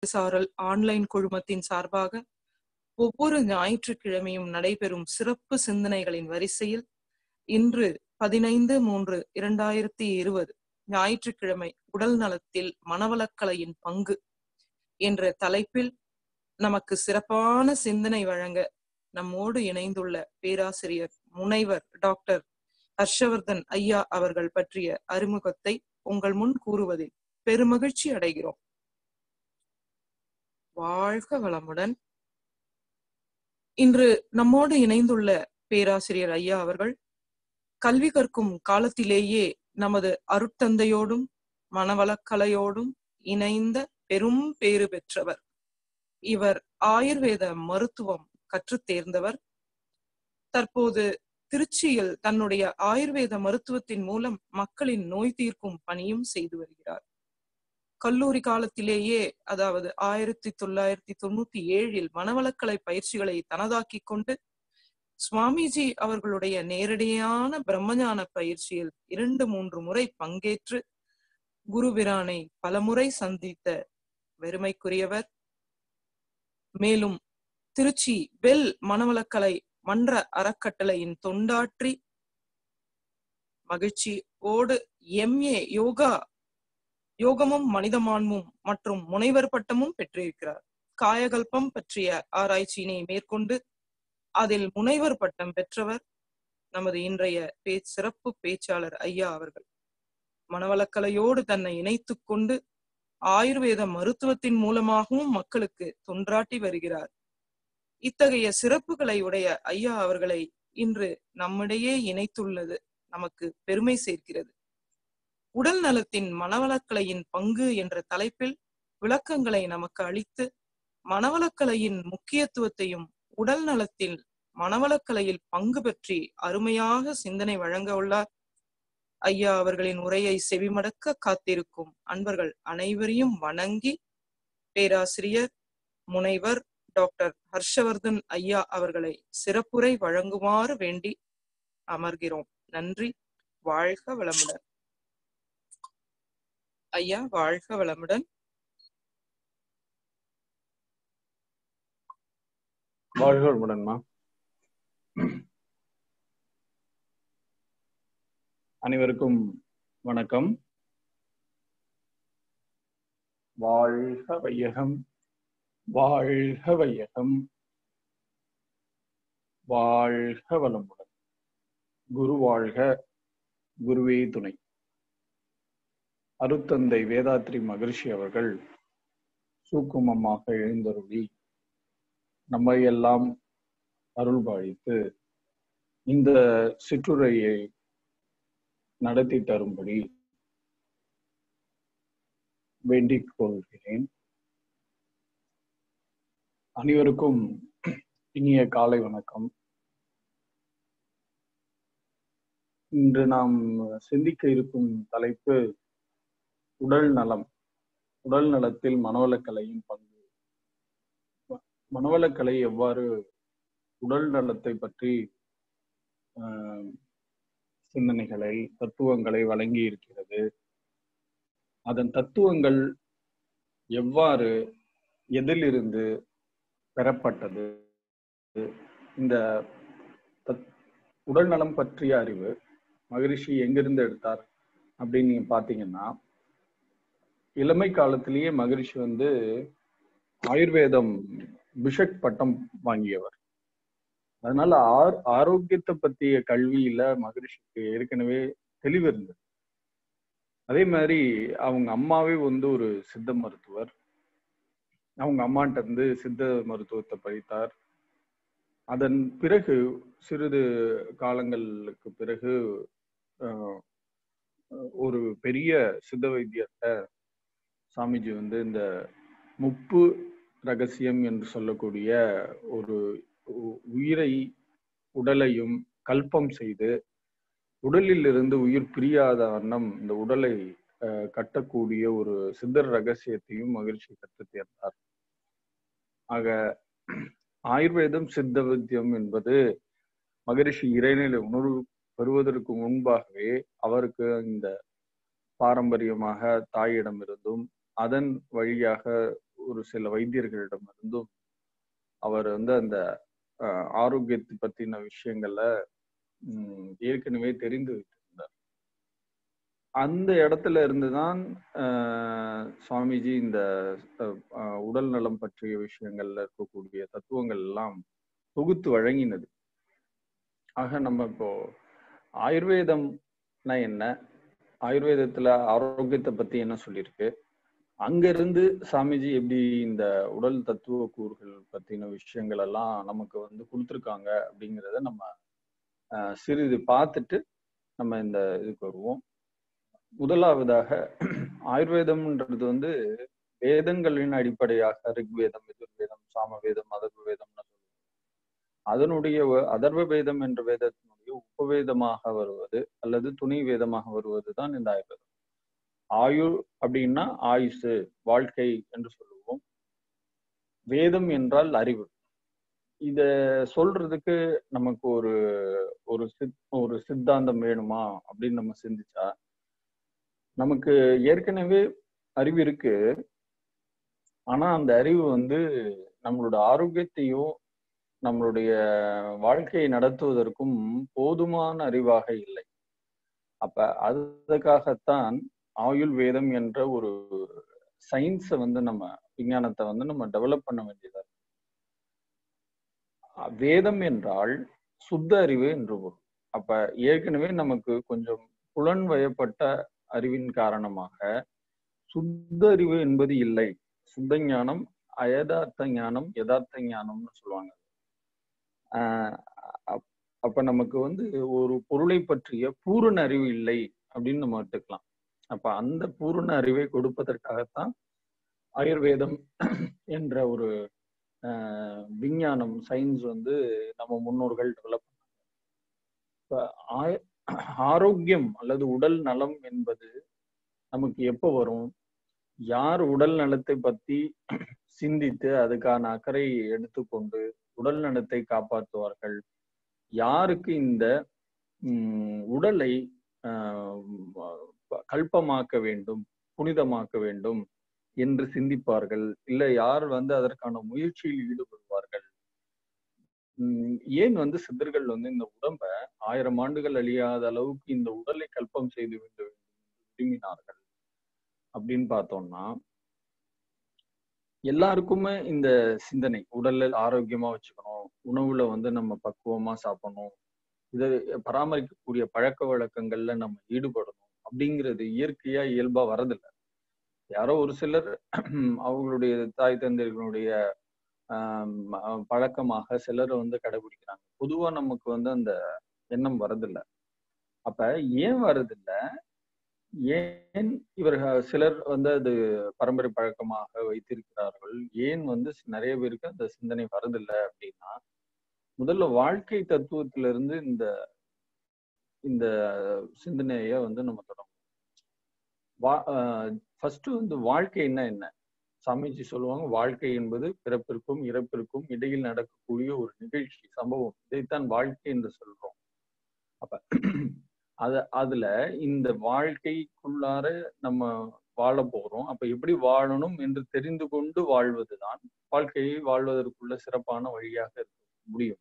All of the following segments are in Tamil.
சாரல் ஆன்லைன் குழுமத்தின் சார்பாக ஒவ்வொரு ஞாயிற்றுக்கிழமையும் நடைபெறும் சிறப்பு சிந்தனைகளின் வரிசையில் இன்று பதினைந்து மூன்று இரண்டாயிரத்தி இருபது ஞாயிற்றுக்கிழமை உடல் நலத்தில் மனவளக்கலையின் பங்கு என்ற தலைப்பில் நமக்கு சிறப்பான சிந்தனை வழங்க நம்மோடு இணைந்துள்ள பேராசிரியர் முனைவர் டாக்டர் ஹர்ஷவர்தன் ஐயா அவர்கள் பற்றிய அறிமுகத்தை உங்கள் முன் கூறுவதில் பெருமகிழ்ச்சி அடைகிறோம் வாழ்க வளமுடன் இன்று நம்மோடு இணைந்துள்ள பேராசிரியர் ஐயா அவர்கள் கல்வி கற்கும் காலத்திலேயே நமது அருட்தந்தையோடும் மனவளக்கலையோடும் இணைந்த பெரும் பேறு பெற்றவர் இவர் ஆயுர்வேத மருத்துவம் கற்றுத் தேர்ந்தவர் தற்போது திருச்சியில் தன்னுடைய ஆயுர்வேத மருத்துவத்தின் மூலம் மக்களின் நோய் தீர்க்கும் பணியும் செய்து வருகிறார் கல்லூரி காலத்திலேயே அதாவது ஆயிரத்தி தொள்ளாயிரத்தி தொண்ணூத்தி ஏழில் மனவளக்கலை பயிற்சிகளை தனதாக்கி கொண்டு சுவாமிஜி அவர்களுடைய நேரடியான பிரம்மஞான பயிற்சியில் இரண்டு மூன்று முறை பங்கேற்று குருபிரானை பலமுறை சந்தித்த வெறுமைக்குரியவர் மேலும் திருச்சி பெல் மனவளக்கலை மன்ற அறக்கட்டளையின் தொண்டாற்றி மகிழ்ச்சியோடு எம்ஏ யோகா யோகமும் மனிதமான்மும் மற்றும் முனைவர் பட்டமும் பெற்றிருக்கிறார் காயகல்பம் பற்றிய ஆராய்ச்சியினை மேற்கொண்டு அதில் முனைவர் பட்டம் பெற்றவர் நமது இன்றைய பே சிறப்பு பேச்சாளர் ஐயா அவர்கள் மனவளக்கலையோடு தன்னை இணைத்துக் கொண்டு ஆயுர்வேத மருத்துவத்தின் மூலமாகவும் மக்களுக்கு தொன்றாட்டி வருகிறார் இத்தகைய சிறப்புகளை உடைய ஐயா அவர்களை இன்று நம்மிடையே இணைத்துள்ளது நமக்கு பெருமை சேர்க்கிறது உடல் நலத்தின் மனவளக்கலையின் பங்கு என்ற தலைப்பில் விளக்கங்களை நமக்கு அளித்து மனவளக்கலையின் முக்கியத்துவத்தையும் உடல் நலத்தில் மனவளக்கலையில் பங்கு பற்றி அருமையாக சிந்தனை வழங்க உள்ளார் ஐயா அவர்களின் உரையை செவிமடக்க காத்திருக்கும் அன்பர்கள் அனைவரையும் வணங்கி பேராசிரியர் முனைவர் டாக்டர் ஹர்ஷவர்தன் ஐயா அவர்களை சிறப்புரை வழங்குமாறு வேண்டி அமர்கிறோம் நன்றி வாழ்க வளமுடன் ஐயா வாழ்க வளமுடன் வாழ்க வளமுடன்மா அனைவருக்கும் வணக்கம் வாழ்க வையகம் வாழ்க வையகம் வாழ்க வளமுடன் குரு வாழ்க குருவே துணை அருத்தந்தை வேதாத்ரி மகர்ஷி அவர்கள் சூக்குமமாக எழுந்தருளி நம்மை எல்லாம் அருள்பாழித்து இந்த சிற்றுரையை நடத்தி தரும்படி வேண்டிக் கொள்கிறேன் அனைவருக்கும் இனிய காலை வணக்கம் இன்று நாம் சிந்திக்க இருக்கும் தலைப்பு உடல் நலம் உடல் நலத்தில் மனவளக்கலையின் பங்கு மனவளக்கலை எவ்வாறு உடல் நலத்தை பற்றி சிந்தனைகளை தத்துவங்களை வழங்கி இருக்கிறது அதன் தத்துவங்கள் எவ்வாறு எதிலிருந்து பெறப்பட்டது இந்த உடல் நலம் பற்றிய அறிவு மகரிஷி எங்கிருந்து எடுத்தார் அப்படின்னு நீங்க பாத்தீங்கன்னா இளமை காலத்திலேயே மகரிஷி வந்து ஆயுர்வேதம் பிஷக் பட்டம் வாங்கியவர் அதனால ஆர் ஆரோக்கியத்தை பத்திய கல்வியில மகரிஷிக்கு ஏற்கனவே தெளிவு இருந்தது அதே மாதிரி அவங்க அம்மாவே வந்து ஒரு சித்த மருத்துவர் அவங்க அம்மாட்ட இருந்து சித்த மருத்துவத்தை படித்தார் அதன் பிறகு சிறிது காலங்களுக்கு பிறகு ஒரு பெரிய சித்த வைத்தியத்தை சாமிஜி வந்து இந்த முப்பு ரகசியம் என்று சொல்லக்கூடிய ஒரு உயிரை உடலையும் கல்பம் செய்து உடலில் இருந்து உயிர் பிரியாத வண்ணம் இந்த உடலை கட்டக்கூடிய ஒரு சித்தர் ரகசியத்தையும் மகிழ்ச்சி கற்று தேர்ந்தார் ஆக ஆயுர்வேதம் சித்த வைத்தியம் என்பது மகரிஷி இறைநிலை உணர்வு பெறுவதற்கு முன்பாகவே அவருக்கு இந்த பாரம்பரியமாக தாயிடமிருந்தும் அதன் வழியாக ஒரு சில வைத்தியர்களிடம் இருந்தும் அவர் வந்து அந்த அஹ், ஆரோக்கியத்தை பத்தின விஷயங்கள்ல ம், ஏற்கனவே தெரிந்து வைத்திருந்தார் அந்த இடத்துல இருந்துதான் அஹ், சுவாமிஜி இந்த அஹ், அஹ், உடல் நலம் பற்றிய விஷயங்கள்ல இருக்கக்கூடிய தத்துவங்கள் எல்லாம் தொகுத்து வழங்கினது ஆக நம்ம இப்போ ஆயுர்வேதம்னா என்ன ஆயுர்வேதத்துல ஆரோக்கியத்தை பத்தி என்ன சொல்லியிருக்கு அங்க இருந்து சாமிஜி எப்படி இந்த உடல் தத்துவ கூறுகள் பத்தின விஷயங்கள் எல்லாம் நமக்கு வந்து கொடுத்துருக்காங்க அப்படிங்கிறத நம்ம அஹ், சிறிது பார்த்துட்டு நம்ம இந்த இதுக்கு வருவோம் முதலாவதாக ஆயுர்வேதம்ன்றது வந்து வேதங்களின் அடிப்படையாக ரிக்வேதம் எதிர்வேதம் சாமவேதம் அதர்வ வேதம்னு சொல்லுவோம் அதனுடைய வ- அதர்வ வேதம் என்ற வேதத்தினுடைய உபவேதமாக வருவது அல்லது துணை வேதமாக வருவது தான் இந்த ஆயுர்வேதம் ஆயு அப்படின்னா ஆயுசு வாழ்க்கை என்று சொல்லுவோம் வேதம் என்றால் அறிவு இத சொல்றதுக்கு நமக்கு ஒரு ஒரு சித் ஒரு சித்தாந்தம் வேணுமா அப்படின்னு நம்ம சிந்திச்சா நமக்கு ஏற்கனவே அறிவு இருக்கு ஆனா அந்த அறிவு வந்து நம்மளோட ஆரோக்கியத்தையும் நம்மளுடைய வாழ்க்கையை நடத்துவதற்கும் போதுமான அறிவாக இல்லை அப்ப அதுக்காகத்தான் ஆயுள் வேதம் என்ற ஒரு சயின்ஸை வந்து நம்ம விஞ்ஞானத்தை வந்து நம்ம டெவலப் பண்ண வேண்டியதா இருக்கு. அஹ் வேதம் என்றால் சுத்த அறிவு என்று பொருள் அப்ப ஏற்கனவே நமக்கு கொஞ்சம் புலன் வயப்பட்ட அறிவின் காரணமாக சுத்த அறிவு என்பது இல்லை சுத்த ஞானம் அயதார்த்த ஞானம் யதார்த்த ஞானம்னு சொல்லுவாங்க ஆஹ் அப்- அப்ப நமக்கு வந்து ஒரு பொருளை பற்றிய பூரண அறிவு இல்லை அப்படின்னு நம்ம எடுத்துக்கலாம் அப்ப அந்த பூரண அறிவை கொடுப்பதற்காகத்தான் ஆயுர்வேதம் என்ற ஒரு ஆஹ், விஞ்ஞானம் சயின்ஸ் வந்து நம்ம முன்னோர்கள் டெவலப் இப்ப ஆய- ஆரோக்கியம் அல்லது உடல் நலம் என்பது நமக்கு எப்போ வரும் யார் உடல் நலத்தை பத்தி சிந்தித்து அதுக்கான அக்கறையை எடுத்துக்கொண்டு உடல் நலத்தை காப்பாற்றுவார்கள் யாருக்கு இந்த உம், உடலை ஆஹ், கல்பமாக்க வேண்டும் புனிதமாக்க வேண்டும் என்று சிந்திப்பார்கள் இல்லை யார் வந்து அதற்கான முயற்சியில் ஈடுபடுவார்கள் உம், ஏன் வந்து சித்தர்கள் வந்து இந்த உடம்ப ஆயிரம் ஆண்டுகள் அழியாத அளவுக்கு இந்த உடலை கல்பம் செய்து விட வேண்டும் என்று விரும்பினார்கள் அப்படின்னு பார்த்தோம்னா எல்லாருக்குமே இந்த சிந்தனை உடல்ல ஆரோக்கியமா வச்சுக்கணும் உணவுல வந்து நம்ம பக்குவமா சாப்பிடணும் இதை பராமரிக்கக்கூடிய பழக்க வழக்கங்கள்ல நம்ம ஈடுபடணும் அப்படிங்கிறது இயற்கையா இயல்பா வரதில்லை யாரோ ஒரு சிலர் அவங்களுடைய தாய் தந்தைகளுடைய ஆஹ் ம- பழக்கமாக சிலர் வந்து கடைபிடிக்கிறாங்க பொதுவா நமக்கு வந்து அந்த எண்ணம் வரதில்லை அப்ப ஏன் வரதில்ல ஏன் இவர்கள் சிலர் வந்து அது பரம்பரை பழக்கமாக வைத்திருக்கிறார்கள் ஏன் வந்து நிறைய பேருக்கு அந்த சிந்தனை வரதில்லை அப்படின்னா முதல்ல வாழ்க்கை தத்துவத்திலிருந்து இந்த இந்த சிந்தனைய வந்து நம்ம தொடங்கும் வா ஃபர்ஸ்ட் வந்து வாழ்க்கைன்னா என்ன சாமிஜி சொல்லுவாங்க வாழ்க்கை என்பது பிறப்பிற்கும் இறப்பிற்கும் இடையில் நடக்கக்கூடிய ஒரு நிகழ்ச்சி சம்பவம் இதைத்தான் வாழ்க்கை என்று சொல்றோம் அப்ப அத அதுல இந்த வாழ்க்கைக்குள்ளார நம்ம வாழ போறோம் அப்ப எப்படி வாழணும் என்று தெரிந்து கொண்டு வாழ்வதுதான் வாழ்க்கையை வாழ்வதற்குள்ள சிறப்பான வழியாக இருக்க முடியும்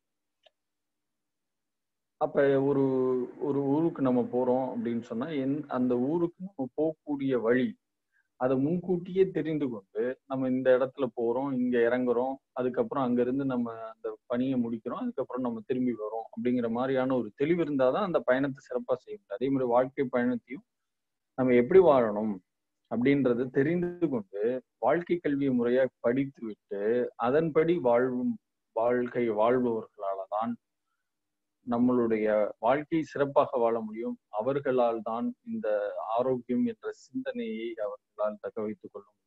அப்ப ஒரு ஒரு ஊருக்கு நம்ம போறோம் அப்படின்னு சொன்னா என் அந்த ஊருக்கு நம்ம போகக்கூடிய வழி அதை முன்கூட்டியே தெரிந்து கொண்டு நம்ம இந்த இடத்துல போறோம் இங்க இறங்குறோம் அதுக்கப்புறம் அங்க இருந்து நம்ம அந்த பணியை முடிக்கிறோம் அதுக்கப்புறம் நம்ம திரும்பி வரோம் அப்படிங்கிற மாதிரியான ஒரு தெளிவு இருந்தாதான் அந்த பயணத்தை சிறப்பா செய்ய முடியும் அதே மாதிரி வாழ்க்கை பயணத்தையும் நம்ம எப்படி வாழணும் அப்படின்றத தெரிந்து கொண்டு வாழ்க்கை கல்வி முறையா படித்து விட்டு அதன்படி வாழும் வாழ்க்கை வாழ்பவர்களால தான் நம்மளுடைய வாழ்க்கை சிறப்பாக வாழ முடியும் அவர்களால் தான் இந்த ஆரோக்கியம் என்ற சிந்தனையை அவர்களால் தக்க வைத்துக் கொள்ள முடியும்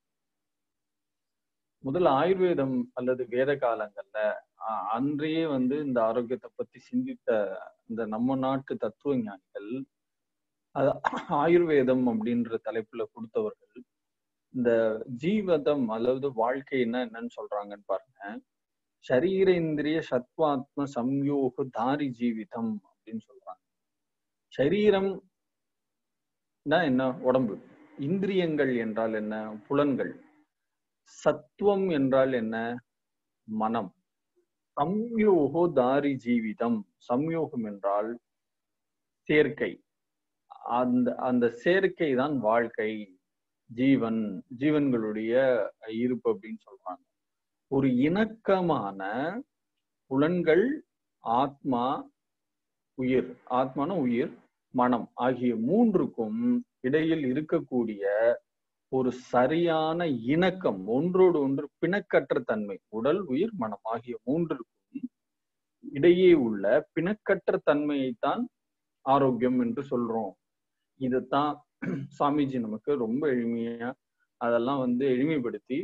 முதல்ல ஆயுர்வேதம் அல்லது வேத காலங்கள்ல அஹ், அன்றையே வந்து இந்த ஆரோக்கியத்தை பத்தி சிந்தித்த இந்த நம்ம நாட்டு தத்துவ ஞானிகள் அது ஆயுர்வேதம் அப்படின்ற தலைப்புல கொடுத்தவர்கள் இந்த ஜீவதம் அதாவது வாழ்க்கைன்னா என்னன்னு சொல்றாங்கன்னு பாருங்க சரீர இந்திரிய சத்வாத்ம சம்யோக தாரி ஜீவிதம் அப்படின்னு சொல்றாங்க சரீரம் என்ன உடம்பு இந்திரியங்கள் என்றால் என்ன புலன்கள் சத்துவம் என்றால் என்ன மனம் சம்யோகோ தாரி ஜீவிதம் சம்யோகம் என்றால் சேர்க்கை அந்த அந்த சேர்க்கை தான் வாழ்க்கை ஜீவன் ஜீவன்களுடைய இருப்பு அப்படின்னு சொல்றாங்க ஒரு இணக்கமான புலன்கள் ஆத்மா உயிர் ஆத்மான உயிர் மனம் ஆகிய மூன்றுக்கும் இடையில் இருக்கக்கூடிய ஒரு சரியான இணக்கம் ஒன்றோடு ஒன்று பிணக்கற்ற தன்மை உடல் உயிர் மனம் ஆகிய மூன்றுக்கும் இடையே உள்ள பிணக்கற்ற தன்மையைத்தான் ஆரோக்கியம் என்று சொல்றோம் இதைத்தான் சாமிஜி நமக்கு ரொம்ப எளிமையா அதெல்லாம் வந்து எளிமைப்படுத்தி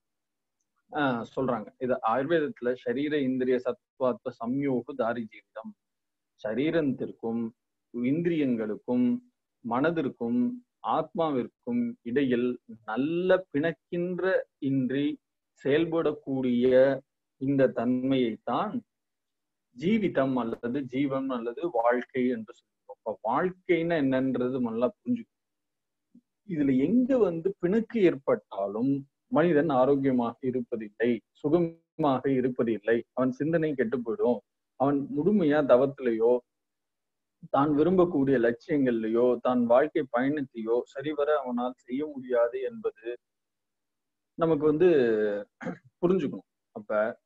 ஆஹ் சொல்றாங்க இது ஆயுர்வேதத்துல சரீர இந்திரிய சத்வாத்வ சம்யோக தாரி ஜீவிதம் சரீரத்திற்கும் இந்திரியங்களுக்கும் மனதிற்கும் ஆத்மாவிற்கும் இடையில் நல்ல பிணக்கின்ற இன்றி செயல்படக்கூடிய இந்த தன்மையைத்தான் ஜீவிதம் அல்லது ஜீவன் அல்லது வாழ்க்கை என்று சொல்றோம் இப்ப வாழ்க்கைன்னா என்னன்றது நல்லா புரிஞ்சுக்கணும் இதுல எங்க வந்து பிணக்கு ஏற்பட்டாலும் மனிதன் ஆரோக்கியமாக இருப்பதில்லை சுகமாக இருப்பதில்லை அவன் சிந்தனை கெட்டு போயிடும் அவன் முழுமையா தவத்திலேயோ தான் விரும்பக்கூடிய லட்சியங்கள்லயோ தான் வாழ்க்கை பயணத்தையோ சரிவர அவனால் செய்ய முடியாது என்பது நமக்கு வந்து புரிஞ்சுக்கணும் அப்ப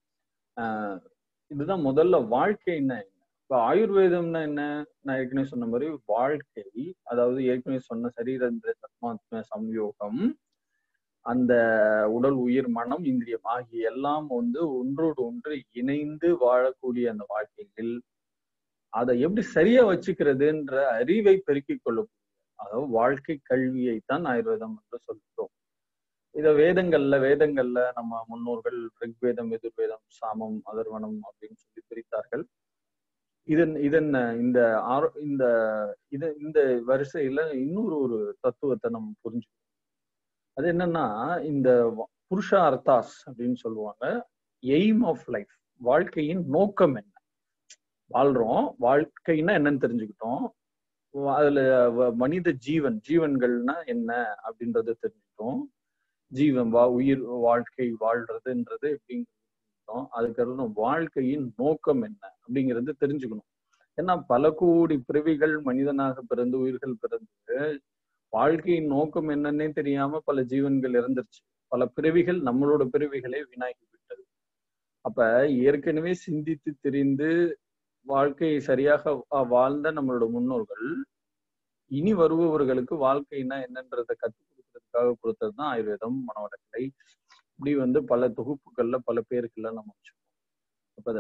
ஆஹ் இதுதான் முதல்ல வாழ்க்கைன்னா என்ன இப்ப ஆயுர்வேதம்னா என்ன நான் ஏற்கனவே சொன்ன மாதிரி வாழ்க்கை அதாவது ஏற்கனவே சொன்ன சரீரந்திர சத்மாத்ம சம்யோகம் அந்த உடல் உயிர் மனம் இந்திரியம் ஆகிய எல்லாம் வந்து ஒன்றோடு ஒன்று இணைந்து வாழக்கூடிய அந்த வாழ்க்கையில் அதை எப்படி சரியா வச்சுக்கிறதுன்ற அறிவை பெருக்கிக் கொள்ளக்கூடிய அதாவது வாழ்க்கை கல்வியைத்தான் ஆயுர்வேதம் என்று சொல்கிறோம் இத வேதங்கள்ல வேதங்கள்ல நம்ம முன்னோர்கள் ரிக்வேதம் எதிர்வேதம் சாமம் அதர்வனம் அப்படின்னு சொல்லி பிரித்தார்கள் இதன் இதன் இந்த ஆரோ இந்த இது இந்த வரிசையில இன்னொரு ஒரு தத்துவத்தை நம்ம புரிஞ்சுக்கணும் அது என்னன்னா இந்த புருஷா அர்த்தாஸ் அப்படின்னு சொல்லுவாங்க எய்ம் ஆஃப் லைஃப் வாழ்க்கையின் நோக்கம் என்ன வாழ்றோம் வாழ்க்கைன்னா என்னன்னு தெரிஞ்சுக்கிட்டோம் அதுல மனித ஜீவன் ஜீவன்கள்னா என்ன அப்படின்றத தெரிஞ்சுக்கிட்டோம் ஜீவன் வா உயிர் வாழ்க்கை வாழ்றதுன்றது எப்படிங்கிறோம் அதுக்கப்புறம் வாழ்க்கையின் நோக்கம் என்ன அப்படிங்கிறது தெரிஞ்சுக்கணும் ஏன்னா பல கோடி பிறவிகள் மனிதனாக பிறந்து உயிர்கள் பிறந்து வாழ்க்கையின் நோக்கம் என்னன்னே தெரியாம பல ஜீவன்கள் இறந்துருச்சு பல பிறவிகள் நம்மளோட பிறவிகளே வீணாகி விட்டது அப்ப ஏற்கனவே சிந்தித்து தெரிந்து வாழ்க்கையை சரியாக வாழ்ந்த நம்மளோட முன்னோர்கள் இனி வருபவர்களுக்கு வாழ்க்கைனா என்னன்றதை கற்றுக் கொடுக்கறதுக்காக கொடுத்ததுதான் ஆயுர்வேதம் மனவளக்கலை இப்படி வந்து பல தொகுப்புகள்ல பல பேருக்குள்ள நம்ம வச்சிருக்கோம் அப்ப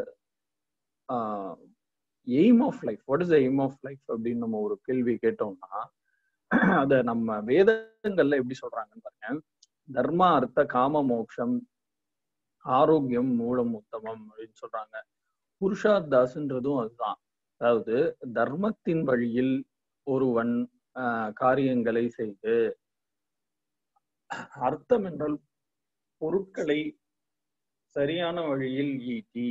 ah aim of life what is aim of life அப்படின்னு நம்ம ஒரு கேள்வி கேட்டோம்னா அத நம்ம வேதங்கள்ல எப்படி சொல்றாங்கன்னு பாருங்க தர்மா அர்த்த காம மோக்ஷம் ஆரோக்கியம் மூலம் உத்தமம் அப்படின்னு சொல்றாங்க புருஷார்த்தாஸ்ன்றதும் அதுதான் அதாவது தர்மத்தின் வழியில் ஒருவன் காரியங்களை செய்து அர்த்தம் என்றால் பொருட்களை சரியான வழியில் ஈட்டி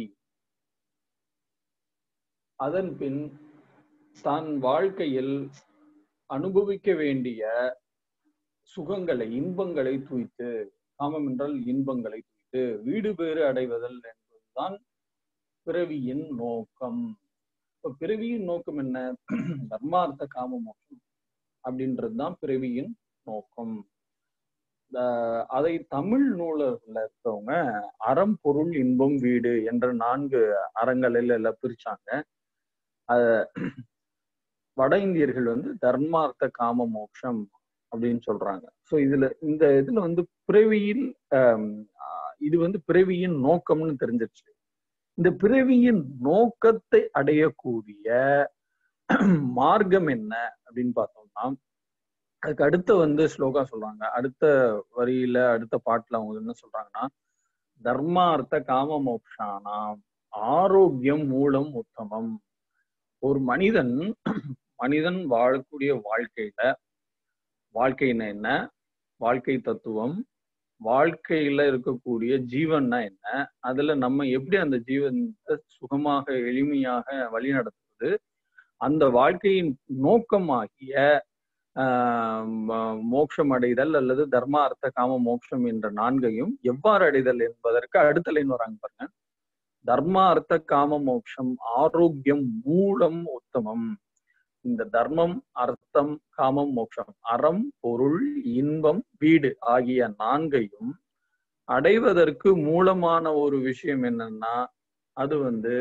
அதன் பின் தான் வாழ்க்கையில் அனுபவிக்க வேண்டிய சுகங்களை இன்பங்களை தூய்த்து காமம் என்றால் இன்பங்களை தூய்த்து வீடு பேறு அடைவதல் என்பதுதான் பிறவியின் நோக்கம் இப்ப பிறவியின் நோக்கம் என்ன தர்மார்த்த காம மோட்சம் அப்படின்றதுதான் பிறவியின் நோக்கம் அதை தமிழ் நூலர்ல இருக்கிறவங்க அறம் பொருள் இன்பம் வீடு என்ற நான்கு அறங்களில் எல்லாம் பிரிச்சாங்க அத வட இந்தியர்கள் வந்து தர்மார்த்த காம மோட்சம் அப்படின்னு சொல்றாங்க ஸோ இதுல இந்த இதுல வந்து பிறவியில் இது வந்து பிறவியின் நோக்கம்னு தெரிஞ்சிருச்சு இந்த பிறவியின் நோக்கத்தை அடையக்கூடிய மார்க்கம் என்ன அப்படின்னு பார்த்தோம்னா அதுக்கு அடுத்த வந்து ஸ்லோகா சொல்றாங்க அடுத்த வரியில அடுத்த பாட்டுல அவங்க என்ன சொல்றாங்கன்னா தர்மார்த்த காம மோக்ஷானாம் ஆரோக்கியம் மூலம் உத்தமம் ஒரு மனிதன் மனிதன் வாழக்கூடிய வாழ்க்கையில வாழ்க்கைன்னா என்ன வாழ்க்கை தத்துவம் வாழ்க்கையில இருக்கக்கூடிய ஜீவன்னா என்ன அதுல நம்ம எப்படி அந்த ஜீவனத்தை சுகமாக எளிமையாக வழி நடத்துவது அந்த வாழ்க்கையின் நோக்கமாகிய ஆஹ் ம- மோட்சம் அடைதல் அல்லது தர்ம அர்த்த காம மோட்சம் என்ற நான்கையும் எவ்வாறு அடைதல் என்பதற்கு அடுத்த லைன் வராங்க பாருங்க தர்ம அர்த்த காம மோட்சம் ஆரோக்கியம் மூலம் உத்தமம் இந்த தர்மம் அர்த்தம் காமம் மோட்சம் அறம் பொருள் இன்பம் வீடு ஆகிய நான்கையும் அடைவதற்கு மூலமான ஒரு விஷயம் என்னன்னா அது வந்து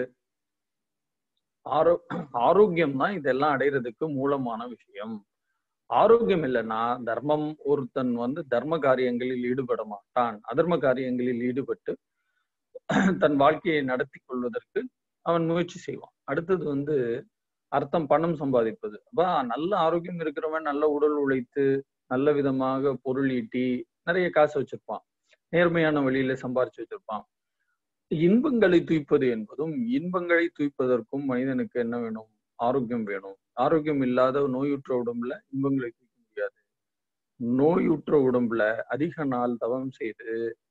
ஆரோ ஆரோக்கியம் தான் இதெல்லாம் அடைறதுக்கு மூலமான விஷயம் ஆரோக்கியம் இல்லைன்னா தர்மம் ஒருத்தன் வந்து தர்ம காரியங்களில் ஈடுபட மாட்டான் அதர்ம காரியங்களில் ஈடுபட்டு தன் வாழ்க்கையை நடத்தி கொள்வதற்கு அவன் முயற்சி செய்வான் அடுத்தது வந்து அர்த்தம் பணம் சம்பாதிப்பது அப்ப நல்ல ஆரோக்கியம் இருக்கிறவன் நல்ல உடல் உழைத்து நல்ல விதமாக பொருள் ஈட்டி நிறைய காசு வச்சிருப்பான் நேர்மையான வழியில சம்பாரிச்சு வச்சிருப்பான் இன்பங்களை தூய்ப்பது என்பதும் இன்பங்களை தூய்ப்பதற்கும் மனிதனுக்கு என்ன வேணும் ஆரோக்கியம் வேணும் ஆரோக்கியம் இல்லாத நோயுற்ற உடம்புல இன்பங்களை தூக்க முடியாது நோயுற்ற உடம்புல அதிக நாள் தவம் செய்து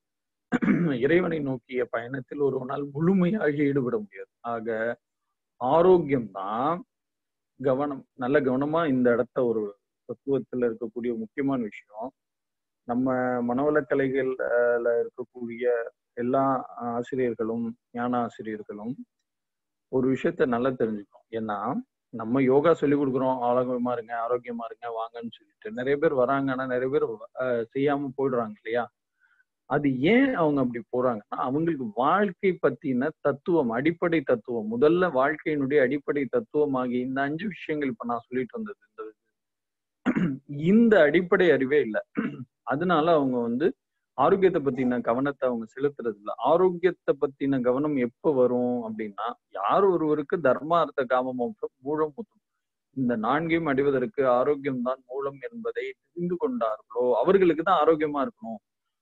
இறைவனை நோக்கிய பயணத்தில் ஒருவனால் முழுமையாக ஈடுபட முடியாது ஆக ஆரோக்கியம் தான் கவனம் நல்ல கவனமா இந்த இடத்த ஒரு தத்துவத்துல இருக்கக்கூடிய முக்கியமான விஷயம் நம்ம மனவளக்கலைகள்ல இருக்கக்கூடிய எல்லா ஆசிரியர்களும் ஞான ஆசிரியர்களும் ஒரு விஷயத்த நல்லா தெரிஞ்சுக்கணும் ஏன்னா நம்ம யோகா சொல்லி கொடுக்குறோம் ஆரோக்கியமா இருங்க ஆரோக்கியமா இருங்க வாங்கன்னு சொல்லிட்டு நிறைய பேர் வராங்கன்னா நிறைய பேர் அஹ், செய்யாம போயிடுறாங்க இல்லையா அது ஏன் அவங்க அப்படி போறாங்கன்னா அவங்களுக்கு வாழ்க்கை பத்தின தத்துவம் அடிப்படை தத்துவம் முதல்ல வாழ்க்கையினுடைய அடிப்படை தத்துவம் ஆகிய இந்த அஞ்சு விஷயங்கள் இப்ப நான் சொல்லிட்டு வந்தது இந்த இந்த அடிப்படை அறிவே இல்லை அதனால அவங்க வந்து ஆரோக்கியத்தை பத்தின கவனத்தை அவங்க செலுத்துறது இல்ல ஆரோக்கியத்தை பத்தின கவனம் எப்ப வரும் அப்படின்னா யார் ஒருவருக்கு தர்மார்த்த காம மோட்சம் மூலம் முத்தும் இந்த நான்கையும் அடைவதற்கு ஆரோக்கியம் தான் மூலம் என்பதை தெரிந்து கொண்டார்களோ அவர்களுக்கு தான் ஆரோக்கியமா இருக்கணும்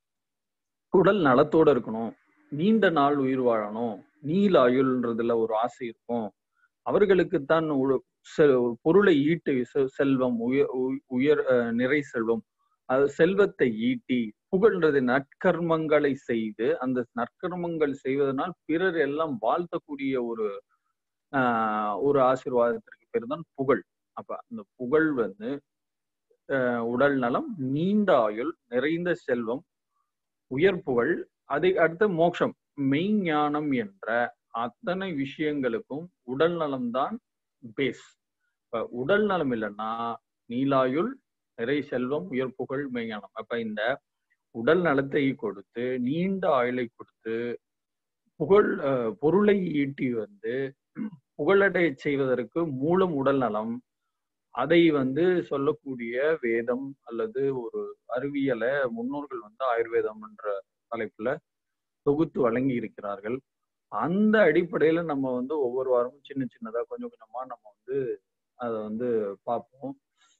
உடல் நலத்தோட இருக்கணும் நீண்ட நாள் உயிர் வாழணும் நீல ஆயுள்ன்றதுல ஒரு ஆசை இருக்கும் அவர்களுக்குத்தான் உ- செ- பொருளை ஈட்டு செ- செல்வம் உயர் உ- உயர் அஹ், நிறை செல்வம் அது செல்வத்தை ஈட்டி புகழ்ன்றது நற்கர்மங்களை செய்து அந்த நற்கர்மங்கள் செய்வதனால் பிறர் எல்லாம் வாழ்த்தக்கூடிய ஒரு ஆஹ் ஒரு ஆசீர்வாதத்திற்கு பேர் தான் புகழ் அப்ப அந்த புகழ் வந்து ஆஹ் உடல் நலம் நீண்ட ஆயுள் நிறைந்த செல்வம் உயர் புகழ் அதை அடுத்து மோட்சம் மெய்ஞானம் என்ற அத்தனை விஷயங்களுக்கும் உடல் நலம்தான் பேஸ் இப்ப உடல் நலம் இல்லைன்னா நீலாயுள் நிறை செல்வம் உயர் புகழ் மெய்ஞானம் அப்ப இந்த உடல் நலத்தை கொடுத்து நீண்ட ஆயுளை கொடுத்து புகழ் அஹ், பொருளை ஈட்டி வந்து புகழடைய செய்வதற்கு மூலம் உடல் நலம் அதை வந்து சொல்லக்கூடிய வேதம் அல்லது ஒரு அறிவியலை முன்னோர்கள் வந்து ஆயுர்வேதம் என்ற தலைப்புல தொகுத்து வழங்கி இருக்கிறார்கள் அந்த அடிப்படையில நம்ம வந்து ஒவ்வொரு வாரமும் சின்ன சின்னதா கொஞ்சம் கொஞ்சமா நம்ம வந்து அதை வந்து பார்ப்போம்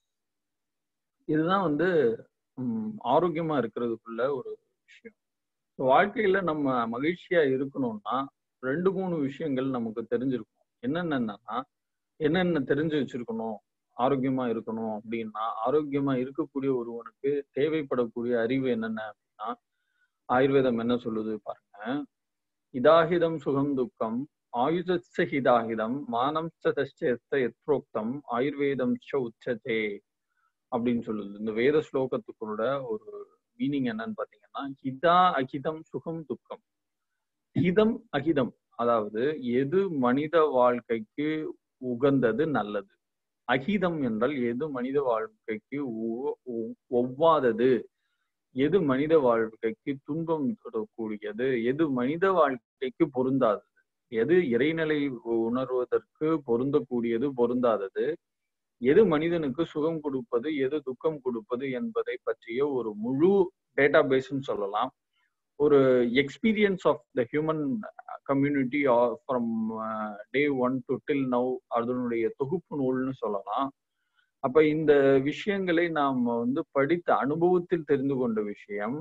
இதுதான் வந்து ம், ஆரோக்கியமா இருக்கிறதுக்குள்ள ஒரு விஷயம் வாழ்க்கையில நம்ம மகிழ்ச்சியா இருக்கணும்னா ரெண்டு மூணு விஷயங்கள் நமக்கு தெரிஞ்சிருக்கணும் என்னென்னன்னா என்னென்ன தெரிஞ்சு வச்சிருக்கணும் ஆரோக்கியமா இருக்கணும் அப்படின்னா ஆரோக்கியமா இருக்கக்கூடிய ஒருவனுக்கு தேவைப்படக்கூடிய அறிவு என்னென்ன அப்படின்னா ஆயுர்வேதம் என்ன சொல்லுது பாருங்க இதாகிதம் சுகம் துக்கம் ஆயுதச்ச ஹிதாகிதம் மானம் சதஸ்ட எத்ரோக்தம் ஆயுர்வேதம் ச உச்சதே அப்படின்னு சொல்லுது இந்த வேத ஸ்லோகத்துக்குள்ள ஒரு மீனிங் என்னன்னு பாத்தீங்கன்னா ஹிதா அகிதம் சுகம் துக்கம் ஹிதம் அகிதம் அதாவது எது மனித வாழ்க்கைக்கு உகந்தது நல்லது அகிதம் என்றால் எது மனித வாழ்க்கைக்கு ஒ- ஒ- ஒவ்வாதது எது மனித வாழ்க்கைக்கு துன்பம் தரக்கூடியது எது மனித வாழ்க்கைக்கு பொருந்தாதது எது இறைநிலை உணர்வதற்கு பொருந்தக்கூடியது பொருந்தாதது எது மனிதனுக்கு சுகம் கொடுப்பது எது துக்கம் கொடுப்பது என்பதை பற்றிய ஒரு முழு டேட்டா பேஸ்ன்னு சொல்லலாம் ஒரு experience of the human community from day one to till now அதனுடைய தொகுப்பு நூல்னு சொல்லலாம் அப்ப இந்த விஷயங்களை நாம் வந்து படித்த அனுபவத்தில் தெரிந்து கொண்ட விஷயம்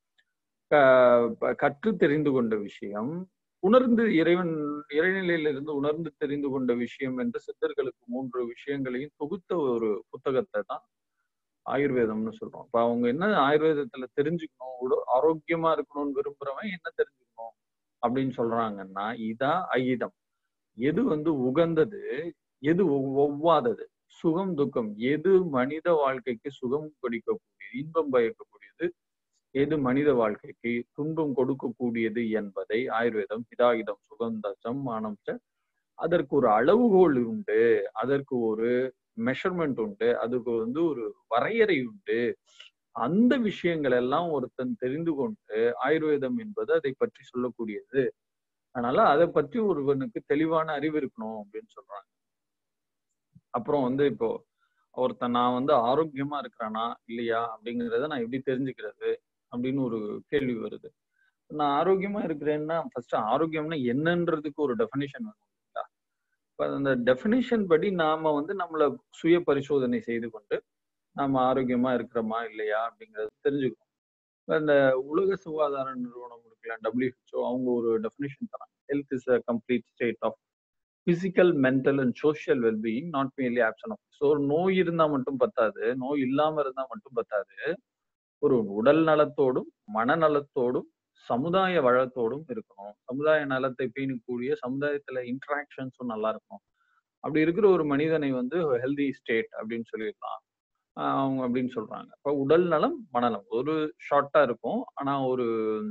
க- கற்று தெரிந்து கொண்ட விஷயம் உணர்ந்து இறைவன் இறைநிலையிலிருந்து உணர்ந்து தெரிந்து கொண்ட விஷயம் என்று சித்தர்களுக்கு மூன்று விஷயங்களையும் தொகுத்த ஒரு புத்தகத்தை தான் ஆயுர்வேதம்னு சொல்றோம் இப்ப அவங்க என்ன ஆயுர்வேதத்துல தெரிஞ்சுக்கணும் உட- ஆரோக்கியமா இருக்கணும்னு விரும்புறவன் என்ன தெரிஞ்சுக்கணும் அப்படின்னு சொல்றாங்கன்னா இதா ஐதம் எது வந்து உகந்தது எது ஒவ்- ஒவ்வாதது சுகம் துக்கம் எது மனித வாழ்க்கைக்கு சுகம் கொடுக்கக்கூடியது இன்பம் பயக்கக்கூடியது எது மனித வாழ்க்கைக்கு துன்பம் கொடுக்கக்கூடியது என்பதை ஆயுர்வேதம் ஹிதாயுதம் சுகந்தசம் மானம்ச அதற்கு ஒரு அளவுகோல் உண்டு அதற்கு ஒரு மெஷர்மெண்ட் உண்டு அதுக்கு வந்து ஒரு வரையறை உண்டு அந்த விஷயங்கள் எல்லாம் ஒருத்தன் தெரிந்து கொண்டு ஆயுர்வேதம் என்பது அதை பற்றி சொல்லக்கூடியது அதனால அதை பற்றி ஒருவனுக்கு தெளிவான அறிவு இருக்கணும் அப்படின்னு சொல்றாங்க அப்புறம் வந்து இப்போ ஒருத்தன் நான் வந்து ஆரோக்கியமா இருக்கிறானா இல்லையா அப்படிங்கிறத நான் எப்படி தெரிஞ்சுக்கிறது அப்படின்னு ஒரு கேள்வி வருது நான் ஆரோக்கியமா இருக்கிறேன்னா ஃபர்ஸ்ட் ஆரோக்கியம்னா என்னன்றதுக்கு ஒரு டெஃபினிஷன் வேணும் இல்லைங்களா இப்ப அந்த டெஃபினிஷன் படி நாம வந்து நம்மள சுய பரிசோதனை செய்து கொண்டு நாம ஆரோக்கியமா இருக்கிறோமா இல்லையா அப்படிங்கறது தெரிஞ்சுக்கணும் இந்த உலக சுகாதார நிறுவனம் இருக்குல்ல டபிள்யூஹெச்ஓ அவங்க ஒரு டெஃபினேஷன் தராங்க health is a complete state of physical mental and social wellbeing not merely absence of so ஒரு நோய் இருந்தா மட்டும் பத்தாது நோய் இல்லாம இருந்தா மட்டும் பத்தாது ஒரு உடல் நலத்தோடும் மனநலத்தோடும் சமுதாய வளத்தோடும் இருக்கணும் சமுதாய நலத்தை பேணக்கூடிய சமுதாயத்துல இன்ட்ராக்ஷன்ஸும் நல்லா இருக்கும் அப்படி இருக்கிற ஒரு மனிதனை வந்து ஹெல்தி ஸ்டேட் அப்படின்னு சொல்லிடலாம் அவங்க அப்படின்னு சொல்றாங்க இப்போ உடல் நலம் மனநலம் ஒரு ஷார்ட்டா இருக்கும் ஆனா ஒரு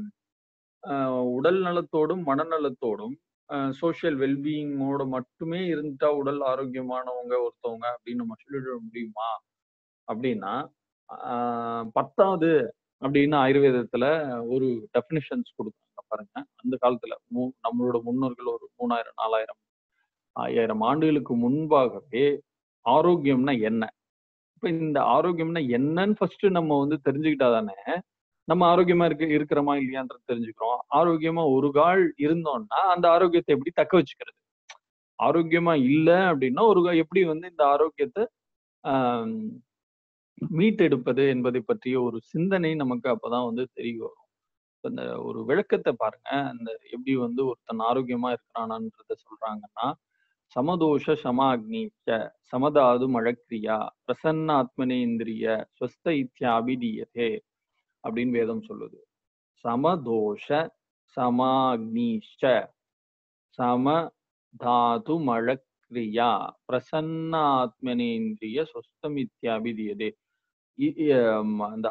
உடல் நலத்தோடும் மனநலத்தோடும் சோசியல் வெல்பீயிங்கோட மட்டுமே இருந்துட்டா உடல் ஆரோக்கியமானவங்க ஒருத்தவங்க அப்படின்னு நம்ம சொல்லிட முடியுமா அப்படின்னா பத்தாவது அப்படின்னு ஆயுர்வேதத்துல ஒரு டெபினிஷன்ஸ் கொடுக்குறாங்க பாருங்க அந்த காலத்துல மூ நம்மளோட முன்னோர்கள் ஒரு மூணாயிரம் நாலாயிரம் ஐயாயிரம் ஆண்டுகளுக்கு முன்பாகவே ஆரோக்கியம்னா என்ன இப்ப இந்த ஆரோக்கியம்னா என்னன்னு ஃபர்ஸ்ட் நம்ம வந்து தெரிஞ்சுக்கிட்டா தானே நம்ம ஆரோக்கியமா இருக்க இருக்கிறோமா இல்லையான்றது தெரிஞ்சுக்கிறோம் ஆரோக்கியமா ஒரு கால் இருந்தோம்னா அந்த ஆரோக்கியத்தை எப்படி தக்க வச்சுக்கிறது ஆரோக்கியமா இல்லை அப்படின்னா ஒரு எப்படி வந்து இந்த ஆரோக்கியத்தை ஆஹ் மீட்டெடுப்பது என்பதை பற்றிய ஒரு சிந்தனை நமக்கு அப்பதான் வந்து தெரிய வரும் இந்த ஒரு விளக்கத்தை பாருங்க அந்த எப்படி வந்து ஒருத்தன் ஆரோக்கியமா இருக்கிறானான்றத சொல்றாங்கன்னா சமதோஷ சமாக்னிச்ச சமதாது மழக்கிரியா பிரசன்ன ஆத்மனேந்திரிய ஸ்வஸ்த இத்தியாபிதீயதே அப்படின்னு வேதம் சொல்லுது சமதோஷ சமாக்னிச்ச சம தாது மழக்கிரியா பிரசன்ன ஆத்மனேந்திரிய ஸ்வஸ்தம் இத்தியாபிதீயதே அந்த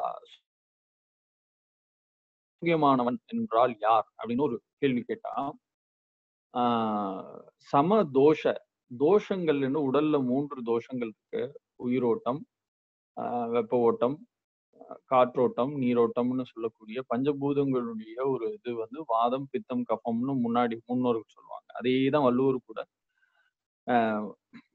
முக்கியமானவன் என்றால் யார் அப்படின்னு ஒரு கேள்வி கேட்டா ஆஹ் சம தோஷ தோஷங்கள்னு உடல்ல மூன்று தோஷங்கள் இருக்கு உயிரோட்டம் ஆஹ் வெப்ப ஓட்டம் காற்றோட்டம் நீரோட்டம்னு சொல்லக்கூடிய பஞ்சபூதங்களுடைய ஒரு இது வந்து வாதம் பித்தம் கஃபம்னு முன்னாடி முன்னோர்கள் சொல்லுவாங்க அதே தான் வள்ளுவர் கூட ஆஹ்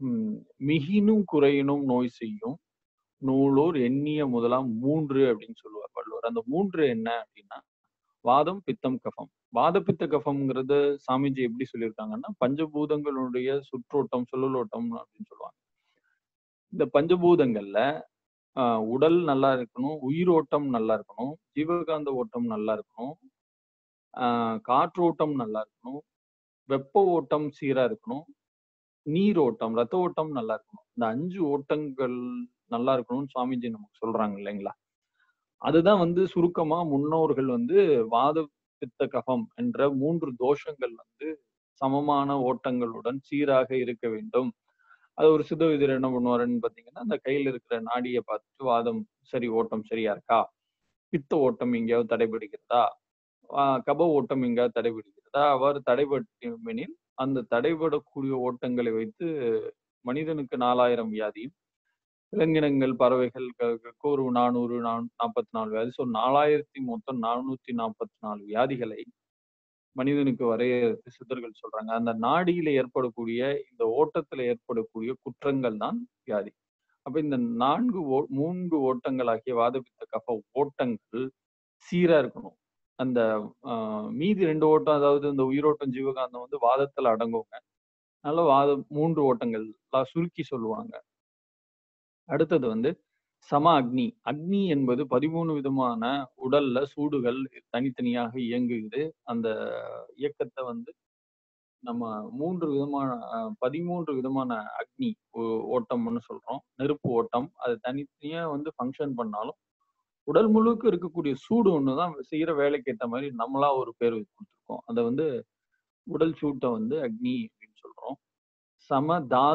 மிகினும் குறையினும் நோய் செய்யும் நூலோர் எண்ணிய முதலாம் மூன்று அப்படின்னு சொல்லுவார் வள்ளுவர் அந்த மூன்று என்ன அப்படின்னா வாதம் பித்தம் கஃபம் வாத பித்த கஃபம்ங்கிறது சாமிஜி எப்படி சொல்லியிருக்காங்கன்னா பஞ்சபூதங்களுடைய சுற்றோட்டம் சொல்லலோட்டம் அப்படின்னு சொல்லுவாங்க இந்த பஞ்சபூதங்கள்ல ஆஹ் உடல் நல்லா இருக்கணும் உயிரோட்டம் நல்லா இருக்கணும் ஜீவகாந்த ஓட்டம் நல்லா இருக்கணும் ஆஹ் காற்றோட்டம் நல்லா இருக்கணும் வெப்ப ஓட்டம் சீரா இருக்கணும் நீரோட்டம் ரத்த ஓட்டம் நல்லா இருக்கணும் இந்த அஞ்சு ஓட்டங்கள் நல்லா இருக்கணும்னு சுவாமிஜி நமக்கு சொல்றாங்க இல்லைங்களா அதுதான் வந்து சுருக்கமா முன்னோர்கள் வந்து வாத பித்த கஃபம் என்ற மூன்று தோஷங்கள் வந்து சமமான ஓட்டங்களுடன் சீராக இருக்க வேண்டும் அது ஒரு சித்த விதிர் என்ன பண்ணுவாருன்னு பாத்தீங்கன்னா அந்த கையில இருக்கிற நாடியை பார்த்துட்டு வாதம் சரி ஓட்டம் சரியா இருக்கா பித்த ஓட்டம் எங்கேயாவது தடைபடுகிறதா கப ஓட்டம் எங்கேயாவது தடைபடுகிறதா அவர் தடைபட்டுமெனில் அந்த தடைபடக்கூடிய ஓட்டங்களை வைத்து மனிதனுக்கு நாலாயிரம் வியாதியும் விலங்கினங்கள் பறவைகளுக்கு ஒரு நானூறு நாற்பத்தி நாலு வியாதி ஸோ நாலாயிரத்தி மொத்தம் நானூத்தி நாற்பத்தி நாலு வியாதிகளை மனிதனுக்கு வரையறுத்து சித்தர்கள் சொல்றாங்க அந்த நாடியில ஏற்படக்கூடிய இந்த ஓட்டத்துல ஏற்படக்கூடிய குற்றங்கள் தான் வியாதி அப்ப இந்த நான்கு ஓ மூன்று ஓட்டங்களாகிய வாதபித்த கஃப ஓட்டங்கள் சீரா இருக்கணும் அந்த ஆஹ் மீதி ரெண்டு ஓட்டம் அதாவது இந்த உயிரோட்டம் ஜீவகாந்தம் வந்து வாதத்துல அடங்குவங்க அதனால வாதம் மூன்று ஓட்டங்கள் சுருக்கி சொல்லுவாங்க அடுத்தது வந்து சம அக்னி அக்னி என்பது பதிமூணு விதமான உடல்ல சூடுகள் தனித்தனியாக இயங்குகிறது அந்த இயக்கத்தை வந்து நம்ம மூன்று விதமான பதிமூன்று விதமான அக்னி ஓட்டம்னு சொல்றோம் நெருப்பு ஓட்டம் அது தனித்தனியா வந்து ஃபங்க்ஷன் பண்ணாலும் உடல் முழுக்க இருக்கக்கூடிய சூடு ஒண்ணுதான் செய்யற வேலைக்கு ஏற்ற மாதிரி நம்மளா ஒரு பேர் கொடுத்துருக்கோம் அதை வந்து உடல் சூட்டை வந்து அக்னி அப்படின்னு சொல்றோம் சம தாது